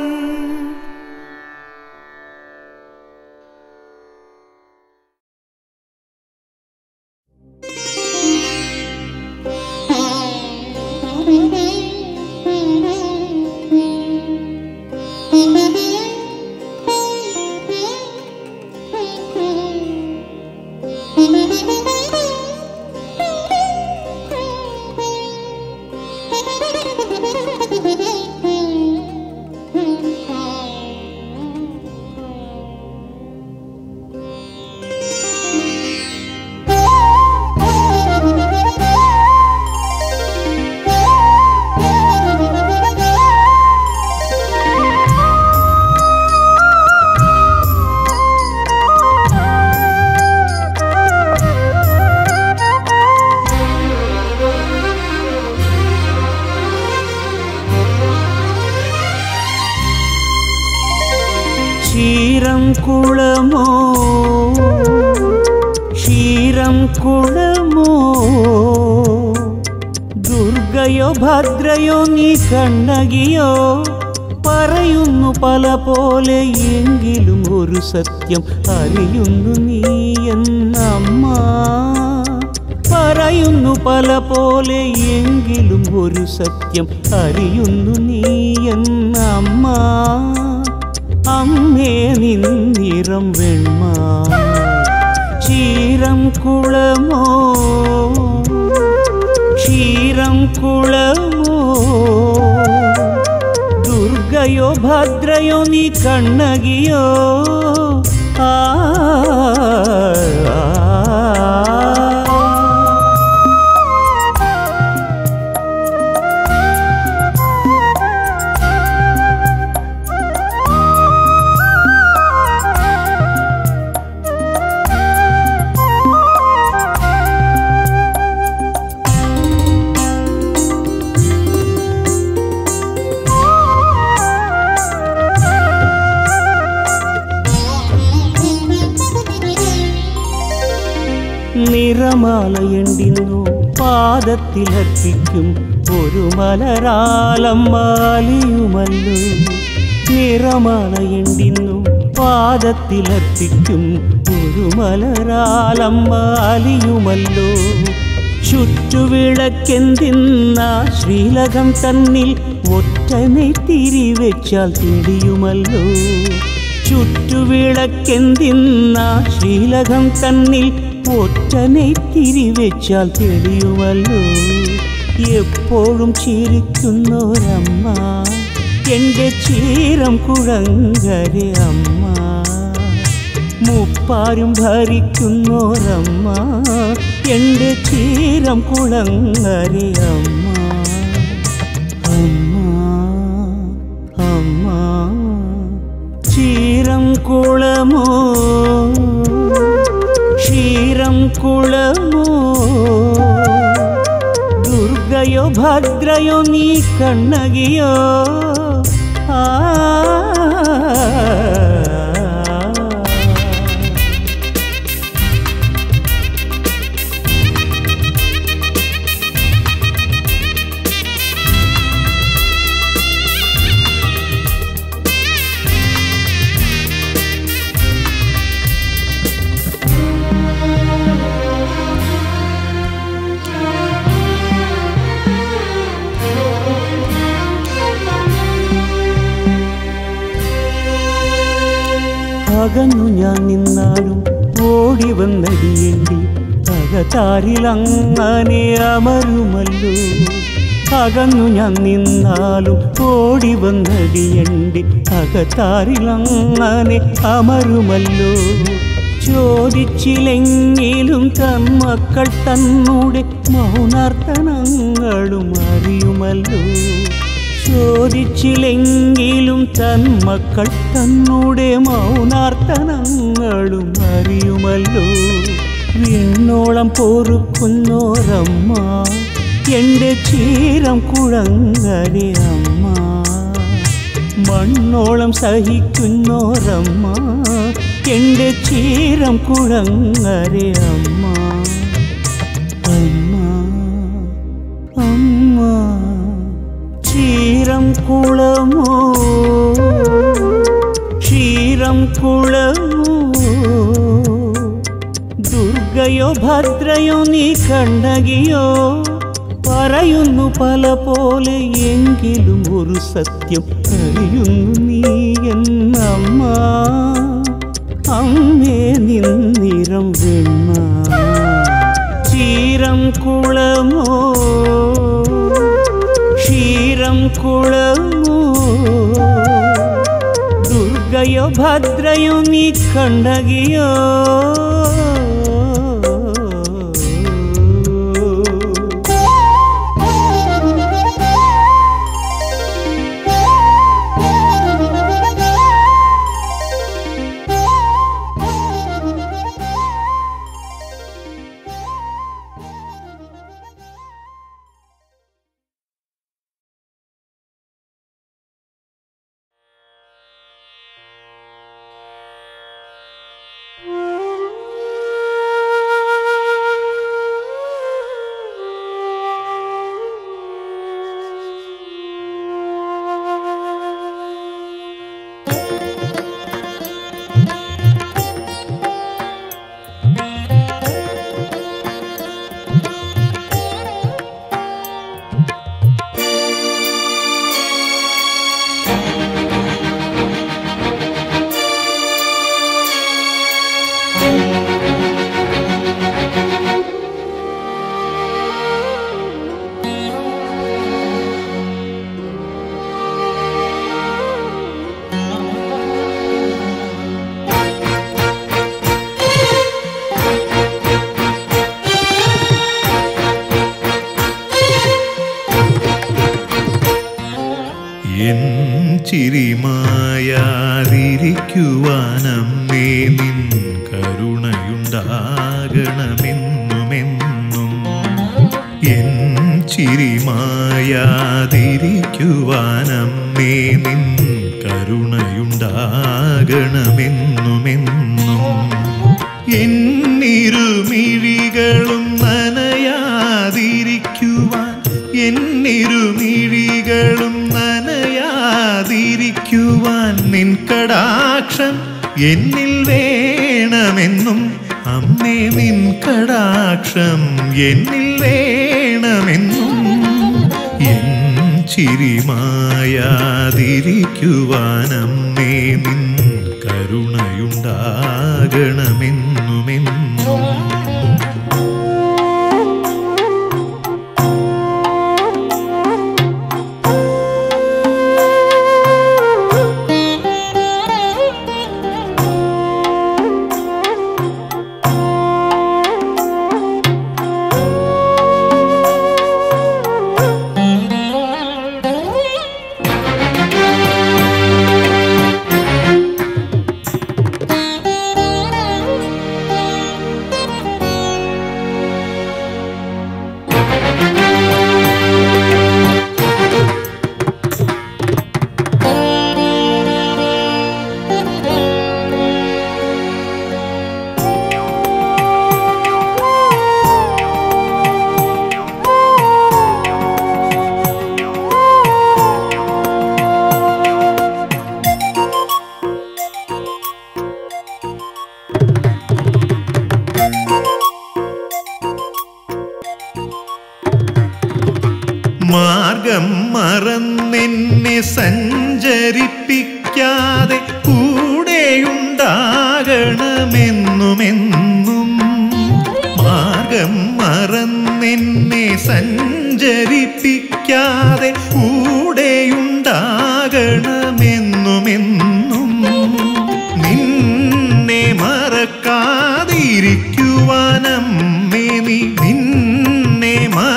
ക്ഷീരം കുളമോ ക്ഷീരം കുളമോ ദുർഗയോ ഭദ്രയോ നീ കണ്ണകിയോ പറയുന്നു പല പോലെ എങ്കിലും ഒരു സത്യം അറിയുന്നു നീ എന്നമ്മ പറയുന്നു പല പോലെ എങ്കിലും ഒരു സത്യം അറിയുന്നു നീ എന്നമ്മ അമ്മേ നിന്നിറം വെണ്മ ക്ഷീരം കുളമോ ക്ഷീരം കുളമോ ദുർഗയോ ഭദ്രയോ നീ കണ്ണകിയോ ആ നിറമാലയുണ്ടിന്നു പാദത്തിലർപ്പിക്കും ഒരു മലരാലമ്മാലിയുമല്ലോ നിറമാലയുണ്ടിന്നു പാദത്തിലർപ്പിക്കും ഒരു മലരാലമ്മാലിയുമല്ലോ ചുറ്റുവിളക്കെന്തിന്ന ശ്രീലകം തന്നിൽ ഒറ്റനെ തിരിവെച്ചാൽ തിരിയുമല്ലോ ചുറ്റുവിളക്കെന്തിന്ന ശ്രീലകം തന്നിൽ ഒറ്റനെ തിരിവെച്ചാൽ തെളിയുമല്ലോ എപ്പോഴും ചിരിക്കുന്നൊരമ്മ എൻ്റെ ചീരം കുഴങ്കരെ അമ്മ മുപ്പാരും ഭരിക്കുന്നോരമ്മ എൻ്റെ ചീരം കുളങ്ങരെ അമ്മ അമ്മ അമ്മ ചീരം കുളമോ ക്ഷീരം കുളമോ ദുർഗയോ ഭദ്രയോ നീ കണ്ണകിയോ ആ അകന്നു ഞാൻ നിന്നാലും ഓടി വന്നടിയേണ്ടി അകതാരിലങ്ങനെ അമരുമല്ലോ അകന്നു ഞാൻ നിന്നാലും ഓടി വന്നടിയണ്ടി അകത്താരിലങ്ങനെ അമരുമല്ലോ ചോദിച്ചില്ലെങ്കിലും തന്മക്കൾ തന്നൂടെ മൗനാർത്തനങ്ങളും അറിയുമല്ലോ ചോദിച്ചില്ലെങ്കിലും തന്മക്കൾ തന്നൂടെ മൗനാർത്തനങ്ങളും അറിയുമല്ലോ വിണ്ണോളം പൊറുക്കുന്നോരമ്മ എൻ്റെ ചീരം കുഴങ്ങരെ അമ്മ മണ്ണോളം സഹിക്കുന്നോരമ്മ എൻ്റെ ചീരം കുഴങ്ങരെ അമ്മ അമ്മ അമ്മ ചീരം കുളമോ ക്ഷീരം കുളമോ ദുർഗയോ ഭദ്രയോ നീ കണ്ടകിയോ പറയുന്നു പല പോലെ എങ്കിലും ഒരു സത്യം അറിയുന്നു നീ എന്നമ്മ അമ്മേ നിന്നിരം വെണ്ണ ചീരം കുളമോ ക്ഷീരം കുളമോ ദുർഗയോ ഭദ്രയോ നീ കണ്ടകിയോ എൻ ചിരിമായാതിരിക്കുവാനമ്മേ നിൻ കരുണയുണ്ടാകണമെന്നുമെന്നും എൻ ചിരിമായാതിരിക്കുവാനമ്മേ നിൻ കരുണയുണ്ടാകണമെന്നുമെന്നും എന്നിരുമിഴികളും നനയാതിരിക്കുവാൻ എന്നിരുമിഴികളും നനയാതിരിക്കുവാൻ നിൻ കടാക്ഷം എന്നിൽ വേണമെന്നും അമ്മേ നിൻ കടാക്ഷം എന്നിൽ വേണമെന്നും എൻ ചിരിമായാതിരിക്കുവാനമ്മേ നിൻ കരുണയുണ്ടാകണമെന്നുമെന്നും മാർഗം മറന്നെന്നെ സഞ്ചരിപ്പിക്കാതെ കൂടെയുണ്ടാകണമെന്നുമെന്നും മാർഗം മറന്നെന്നെ സഞ്ചരിപ്പിക്കാതെ കൂടെയുണ്ടാകണമെന്നുമെന്നും നിന്നെ മറക്കാതിരിക്കുവാനമ്മേ നീ നിന്നെ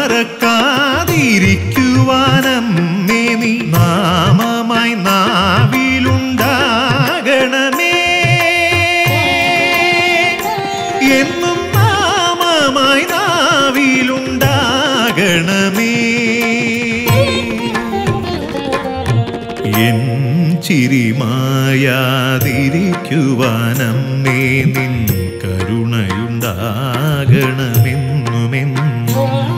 മറക്കാതിരിക്കുവാനമ്മേ നീ നാമമായി നാവിലുണ്ടാകണമേ എന്നും നാ ചിരിമായാതിരിക്കുവാനമ്മേ നിൻ കരുണയുണ്ടാകണമെന്നുമെന്നും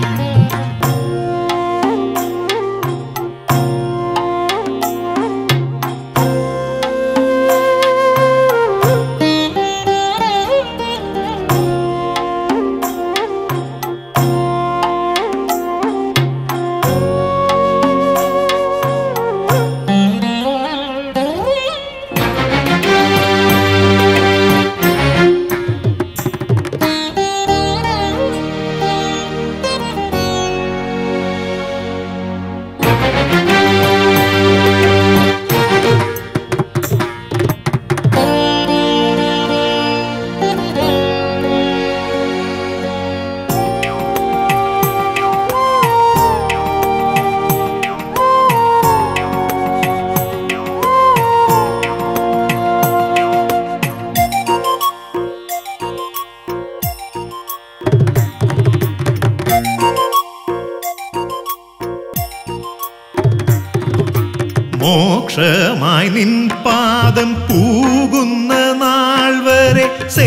മോക്ഷമായി നിൻ പാദം പൂകുന്ന നാൾ വരെ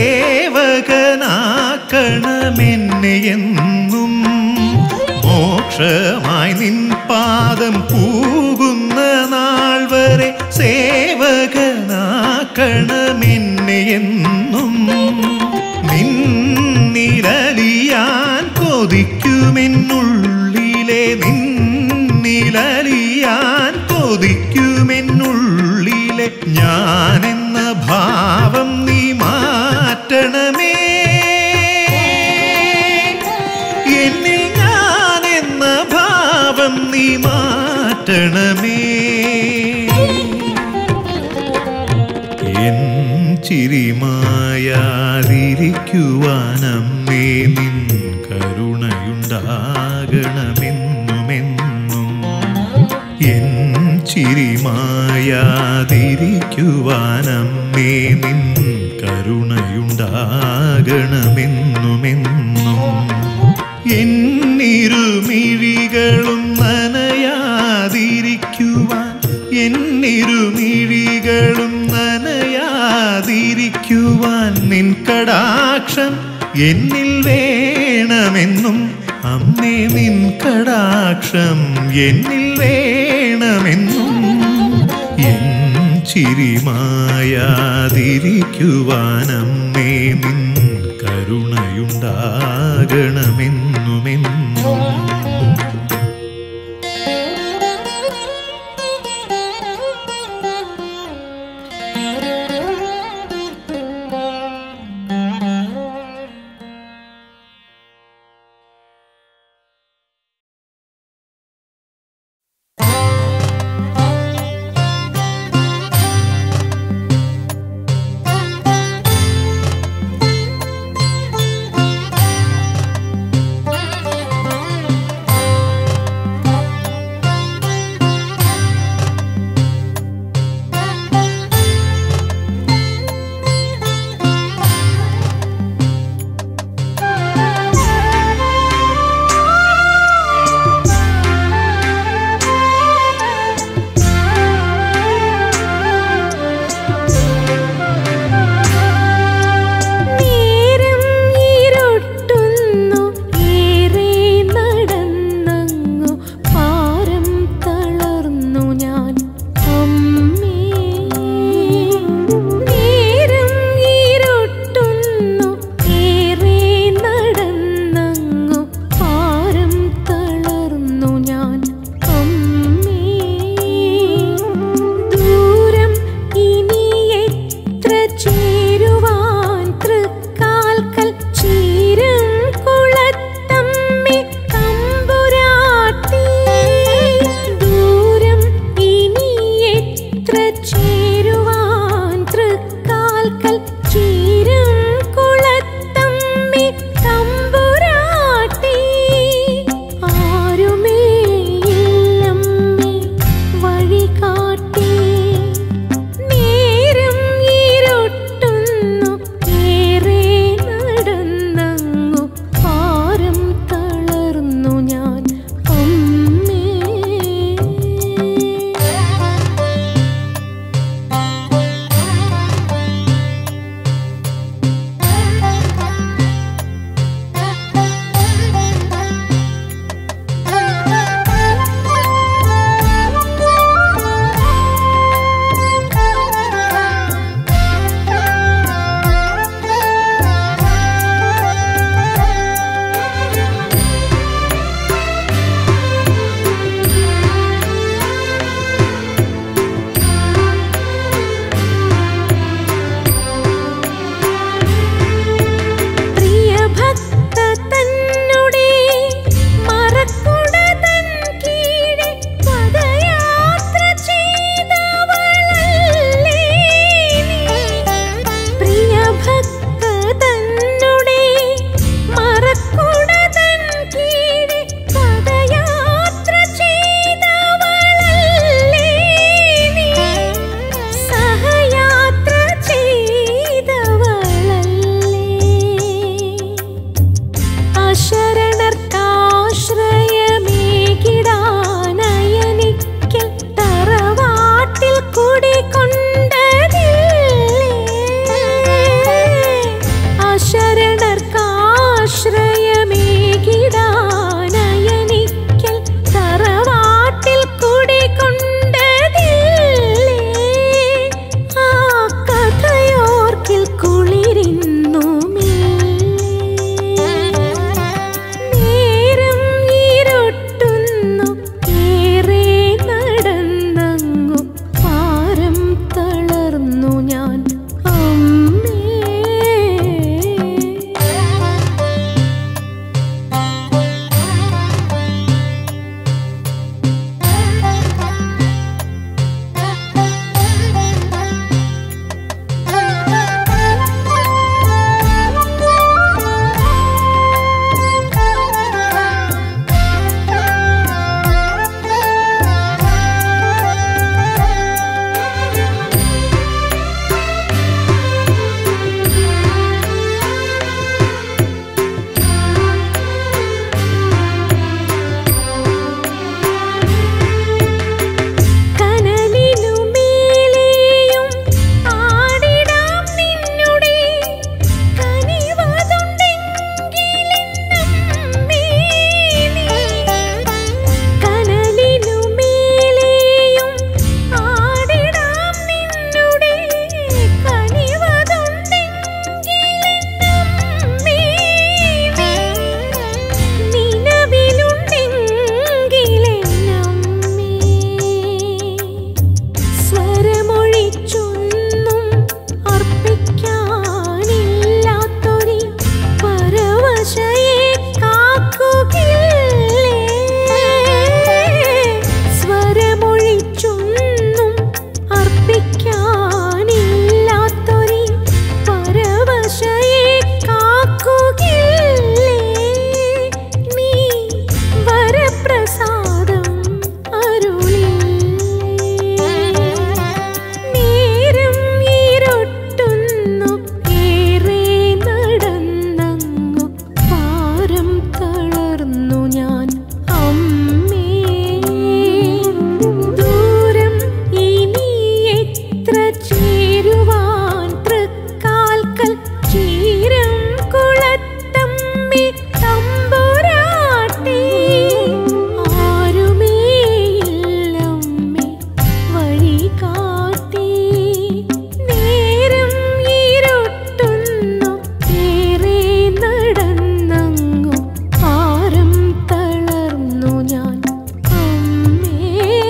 സേവകനാക്കണമെന്നെ എന്നും മോക്ഷമായി നിൻ പാദം പൂകുന്ന നാൾ വരെ സേവകനാക്കണമെന്നെ എന്നും നിന്നിലലിയാൻ കൊതിക്കുമെന്നുള്ളിലെ നിന്നിലലിയാൻ കൊതിക്കുമെന്നുള്ളിലെ ഞാനെന്ന ഭാവം നീ മാറ്റണമേ എന്നിൽ ഞാനെന്ന ഭാവം നീ മാറ്റണമേ എൻ ചിരിമായാതിരിക്കുവാനമ്മേ നിൻ കരുണയുണ്ടാകണമെന്നുമെന്നും എൻ ചിരിമായാതിരിക്കുവാനമ്മേ നിൻ കരുണയുണ്ടാകണമെന്നുമെന്നും എന്നിരുമിഴികളും നനയാതിരിക്കുവാൻ എന്നിരുമിഴികളും നനയാതിരിക്കുവാൻ നിൻ കടാക്ഷം എന്നിൽ വേണമെന്നും അമ്മേ നിൻ കടാക്ഷം എന്നിൽ വേണമെന്നും എൻ ചിരിമായാതിരിക്കുവാനമ്മേ നിൻ കരുണയുണ്ടാകണമെന്നുമെന്നും Thank you. ആശ്രയമേകിടാനയനിക്കൽ തറവാട്ടിൽ കുടികൊണ്ടതില്ലേ ആ കഥയോർക്കിൽ കുളിരിന്നു നേരം ഇരുട്ടുന്നു ഏറെ നടന്നങ്ങു പാരം തളർന്നു ഞാൻ അമ്മേ കനലിനുമേലെയും ആടിടാം നിന്നുടെ കനിവതുണ്ടെങ്കിലെന്നമ്മേ നീ. കനലിനുമേലെയും ആടിടാം നിന്നുടെ കനിവതുണ്ടെങ്കിലെന്നമ്മേ നീ. നിലവിലുണ്ടെങ്കിലെന്നമ്മേ സ്വരമൊഴിച്ചൊന്നും അർപ്പിക്കാനില്ലാത്തൊരി പരവശയെ കാക്കുകയില്ലേ സ്വരമൊഴിച്ചൊന്നും അർപ്പിക്കാനില്ലാത്തൊരി പരവശയെ കാക്കുകയില്ലേ നീ വരപ്രസാദം അരുളില്ലേ നേരം ഇരുട്ടുന്നു ഏറെ നടന്നങ്ങു പാരം തളർന്നു ഞാൻ അമ്മേ ദൂരം ഇനി എത്ര ചേരുവാൻ തൃക്കാൽക്കൽ ചീരം കുളത്തമ്മി തമ്പുരാട്ടി ആരുമേ ഇല്ലമ്മേ വഴി കാട്ടി നേരം ഇരുട്ടുന്നു ഏറെ നടന്നങ്ങു പാരം തളർന്നു ഞാൻ അമ്മേ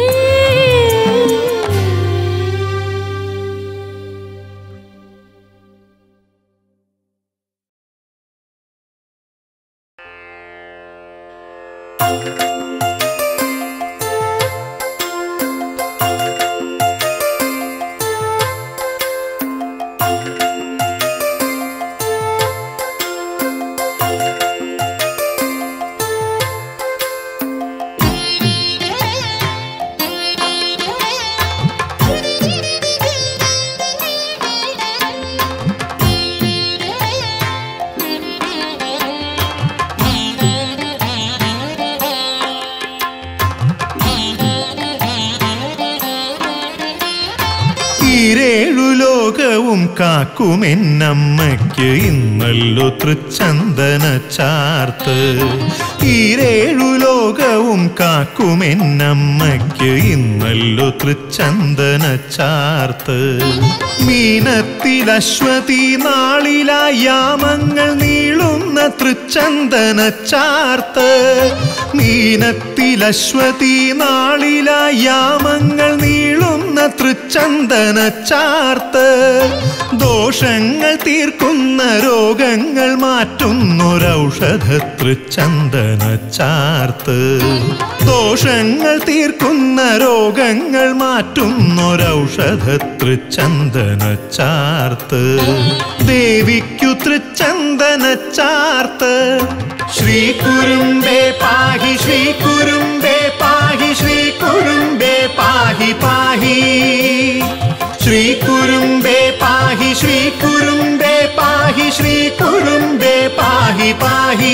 ഈരേഴു ലോകവും കാക്കുമെന്നമ്മയ്ക്ക് ഇന്നല്ലോ തൃച്ചന്ദന ചാർത്ത് ഈരേഴു ലോകവും കാക്കുമെന്നമ്മയ്ക്ക് ഇന്നല്ലോ തൃച്ചന്ദന ചാർത്ത് മീനത്തിൽ അശ്വതി നാളിലായി യാമങ്ങൾ നീളുന്ന തൃച്ചന്ദന ചാർത്ത് മീനത്തിൽ അശ്വതി നാളിലായി യാമങ്ങൾ നീളുന്ന തൃച്ചന്ദന ചാർത്ത് ദോഷങ്ങൾ തീർക്കുന്ന രോഗങ്ങൾ മാറ്റുന്നൊരൗഷധ തൃച്ചന്ദന ചാർത്ത് ദോഷങ്ങൾ തീർക്കുന്ന രോഗങ്ങൾ മാറ്റുന്നൊരൗഷധ തൃച്ചന്ദന ചാർത്ത് ദേവിക്കു തൃച്ചന്ദന ചാർത്ത് ശ്രീ കുരുമ്പേ പാഹി ശ്രീ കുരുമ്പേ പാഹി ശ്രീ കുരുമ്പേ പാഹി പാഹി ശ്രീ കുരുമ്പേ പാഹി ശ്രീ കുരുമ്പേ പാഹി ശ്രീ കുരുമ്പേ പാഹി പാഹി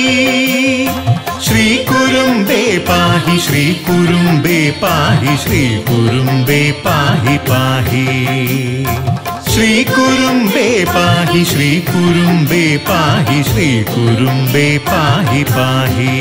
ശ്രീ കുരുമ്പേ പാഹി ശ്രീ കുരുമ്പേ പാഹി ശ്രീ കുരുമ്പേ പാഹി പാഹി ശ്രീകുരുംബേ പാഹി ശ്രീകുരുംബേ പാഹി ശ്രീകുരുംബേ പാഹി പാഹി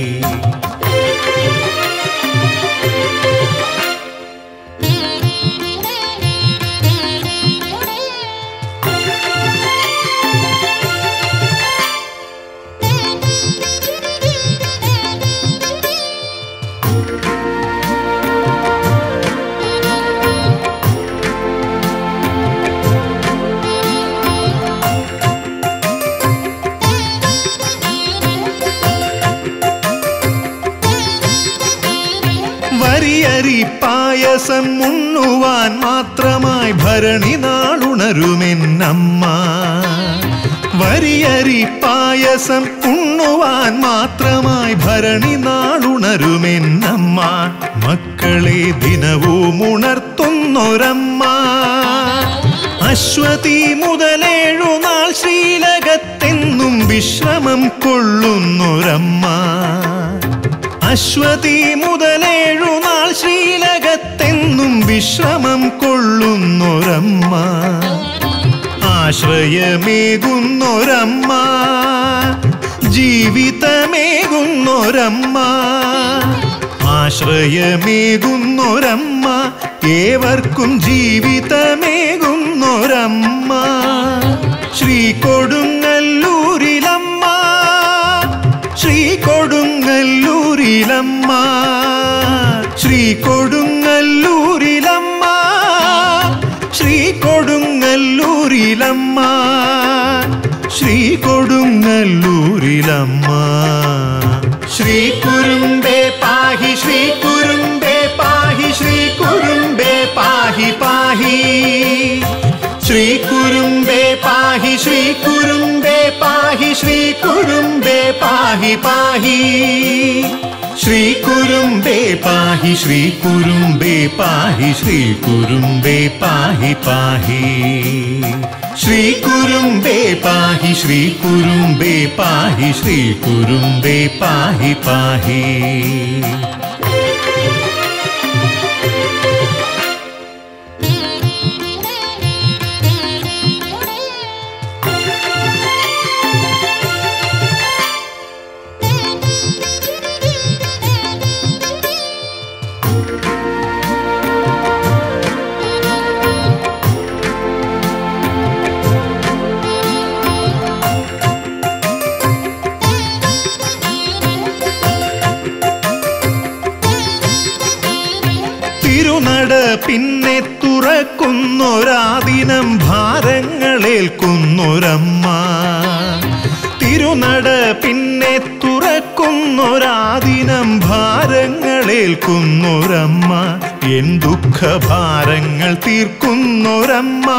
വരിയരി പായസം ഉണ്ണുവാൻ മാത്രമായി ഭരണി നാളുണരുമെന്നമ്മ വരിയരി പായസം ഉണ്ണുവാൻ മാത്രമായി ഭരണി നാളുണരുമെന്നമ്മ മക്കളെ ദിനവും ഉണർത്തുന്നൊരമ്മ അശ്വതി മുതലേഴു നാൾ ശ്രീലകത്തെന്നും വിശ്രമം കൊള്ളുന്നൊരമ്മ അശ്വതി മുതലേഴു നാൾ ശ്രീലകത്തെന്നും വിശ്രമം കൊള്ളുന്നൊരമ്മ ആശ്രയമേകുന്നൊരമ്മ ജീവിതമേകുന്നൊരമ്മ ആശ്രയമേകുന്നൊരമ്മ ഏവർക്കും ജീവിതമേകുന്നൊരമ്മ ശ്രീ കൊടുങ്ങല്ലൂരിലമ്മ ശ്രീ കൊടുങ്ങല്ലൂരിലമ്മ ശ്രീ കൊടുങ്ങല്ലൂരിലമ്മ ശ്രീ കൊടുങ്ങല്ലൂരിലമ്മ ശ്രീ കൊടുങ്ങല്ലൂരിലമ്മ ശ്രീ കുരുമ്പേ പാഹി ശ്രീ കുരുമ്പേ പാഹി ശ്രീ കുരുമ്പേ പാഹി പാഹി ശ്രീ കുരുമ്പേ പാഹി ശ്രീ കുരുമ്പേ പാഹി ശ്രീ കുരുമ്പേ പാഹി പാഹി ശ്രീ കുരുമ്പേ പാഹി ശ്രീ കുരുമ്പേ പാഹി ശ്രീ കുരുമ്പേ പാഹി പാഹി ശ്രീ കുരുമ്പേ പാഹി ശ്രീ കുരുമ്പേ പാഹി ശ്രീ കുരുമ്പേ പാഹി പാഹി തിരുനട പിന്നെ തുറക്കുന്നൊരാദിനം ഭാരങ്ങളേൽക്കുന്നൊരമ്മ തിരുനട പിന്നെ തുറക്കുന്നൊരാദിനം ഭാരങ്ങളേൽക്കുന്നൊരമ്മ എൻ ദുഃഖഭാരങ്ങൾ തീർക്കുന്നൊരമ്മ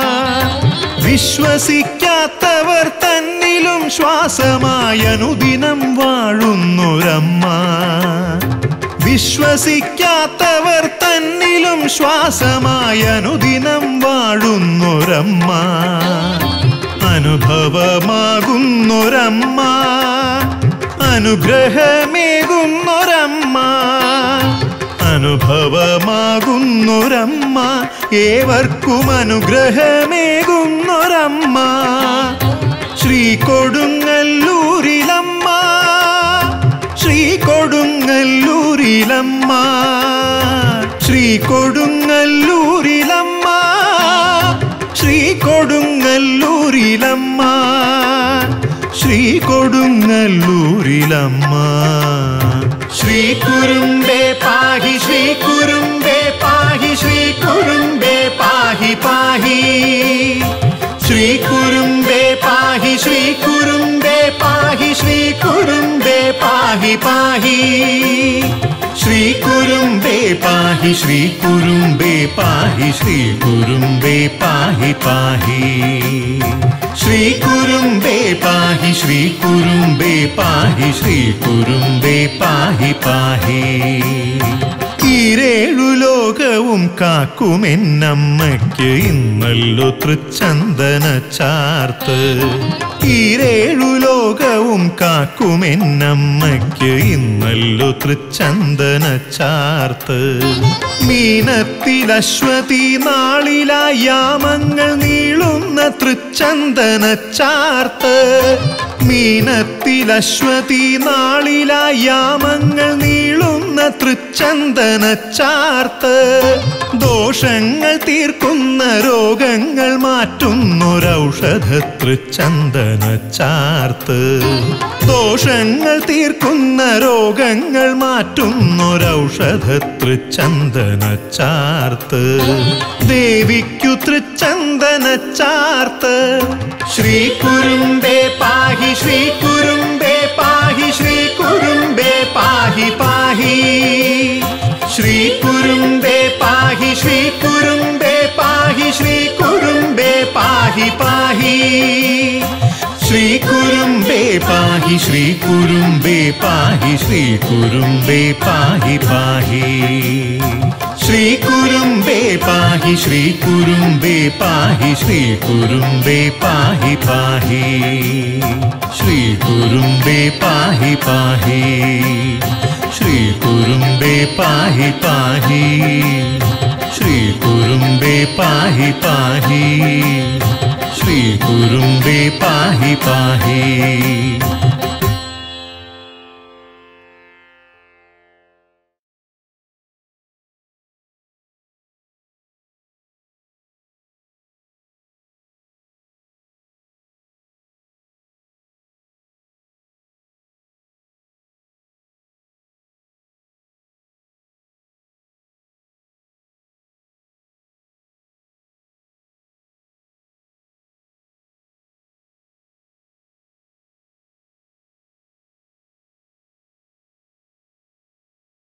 വിശ്വസിക്കാത്തവർ തന്നിലും ശ്വാസമായ അനുദിനം വാഴുന്നൊരമ്മ വിശ്വസിക്കാത്തവർ തന്നിലും ശ്വാസമായ അനുദിനം വാഴുന്നൊരമ്മ അനുഭവമാകുന്നൊരമ്മ അനുഗ്രഹമേകുന്നൊരമ്മ അനുഭവമാകുന്നൊരമ്മ ഏവർക്കും അനുഗ്രഹമേകുന്നൊരമ്മ ശ്രീ കൊടുങ്ങല്ലൂരിലമ്മ ശ്രീ കൊടുങ്ങല്ലൂരിലമ്മ ശ്രീ കൊടുങ്ങല്ലൂരിലമ്മ ശ്രീ കൊടുങ്ങല്ലൂരിലമ്മ ശ്രീ കൊടുങ്ങല്ലൂരിലമ്മ ശ്രീ കുരുമ്പേ പാഹി ശ്രീ കുരുമ്പേ പാഹി ശ്രീ കുരുമ്പേ പാഹി പാഹി ശ്രീ കുരുമ്പേ പാഹി ശ്രീ കുരുമ്പേ പാഹി ശ്രീ കുരുമ്പേ പാഹി പാഹി ശ്രീ കുരുമ്പേ പാഹി ശ്രീ കുരുമ്പേ പാഹി ശ്രീ കുരുമ്പേ പാഹി പാഹി ശ്രീ കുരുമ്പേ പാഹി ശ്രീ കുരുമ്പേ പാഹി ശ്രീ കുരുമ്പേ പാഹി പാഹി ഈരേഴു ലോകവും കാക്കുമെന്നമ്മയ്ക്ക് ഇന്നല്ലോ തൃച്ചന്ദന ചാർത്ത് ഈരേഴു ലോകവും കാക്കുമെന്നമ്മയ്ക്ക് ഇന്നല്ലോ തൃച്ചന്ദന ചാർത്ത് മീനത്തിൽ അശ്വതി നാളിലായി യാമങ്ങൾ നീളുന്ന തൃച്ചന്ദന ചാർത്ത് മീനത്തിൽ അശ്വതി നാളിലായി യാമങ്ങൾ നീളുന്ന തൃച്ചന്ദന ചാർത്ത് ദോഷങ്ങൾ തീർക്കുന്ന രോഗങ്ങൾ മാറ്റുന്നൊരൗഷധ തൃച്ചന്ദന ചാർത്ത് ദോഷങ്ങൾ തീർക്കുന്ന രോഗങ്ങൾ മാറ്റുന്നൊരൗഷധ തൃച്ചന്ദന ചാർത്ത് ദേവിക്കു തൃച്ചന്ദന ചാർത്ത് ശ്രീ കുരുമ്പേ പാഹി ശ്രീ കുരുമ്പേ പാഹി ശ്രീ കുരുമ്പേ പാഹി പാഹി ശ്രീ കുരുമ്പേ പാഹി ശ്രീ കുരുമ്പേ പാഹി ശ്രീ കുരുമ്പേ പാഹി പാഹി ശ്രീ കുരുമ്പേ പാഹി ശ്രീ കുരുമ്പേ പാഹി ശ്രീ കുരുമ്പേ പാഹി പാഹി ശ്രീ കുരുമ്പേ പാഹി ശ്രീ കുരുമ്പേ പാഹി ശ്രീ കുരുമ്പേ പാഹി പാഹി ശ്രീ കുരുമ്പേ പാഹി പാഹി ശ്രീ കുരുമ്പേ പാഹി പാഹി ശ്രീ കുരുമ്പേ പാഹി പാഹി ശ്രീ കുരുമ്പേ പാഹി പാഹി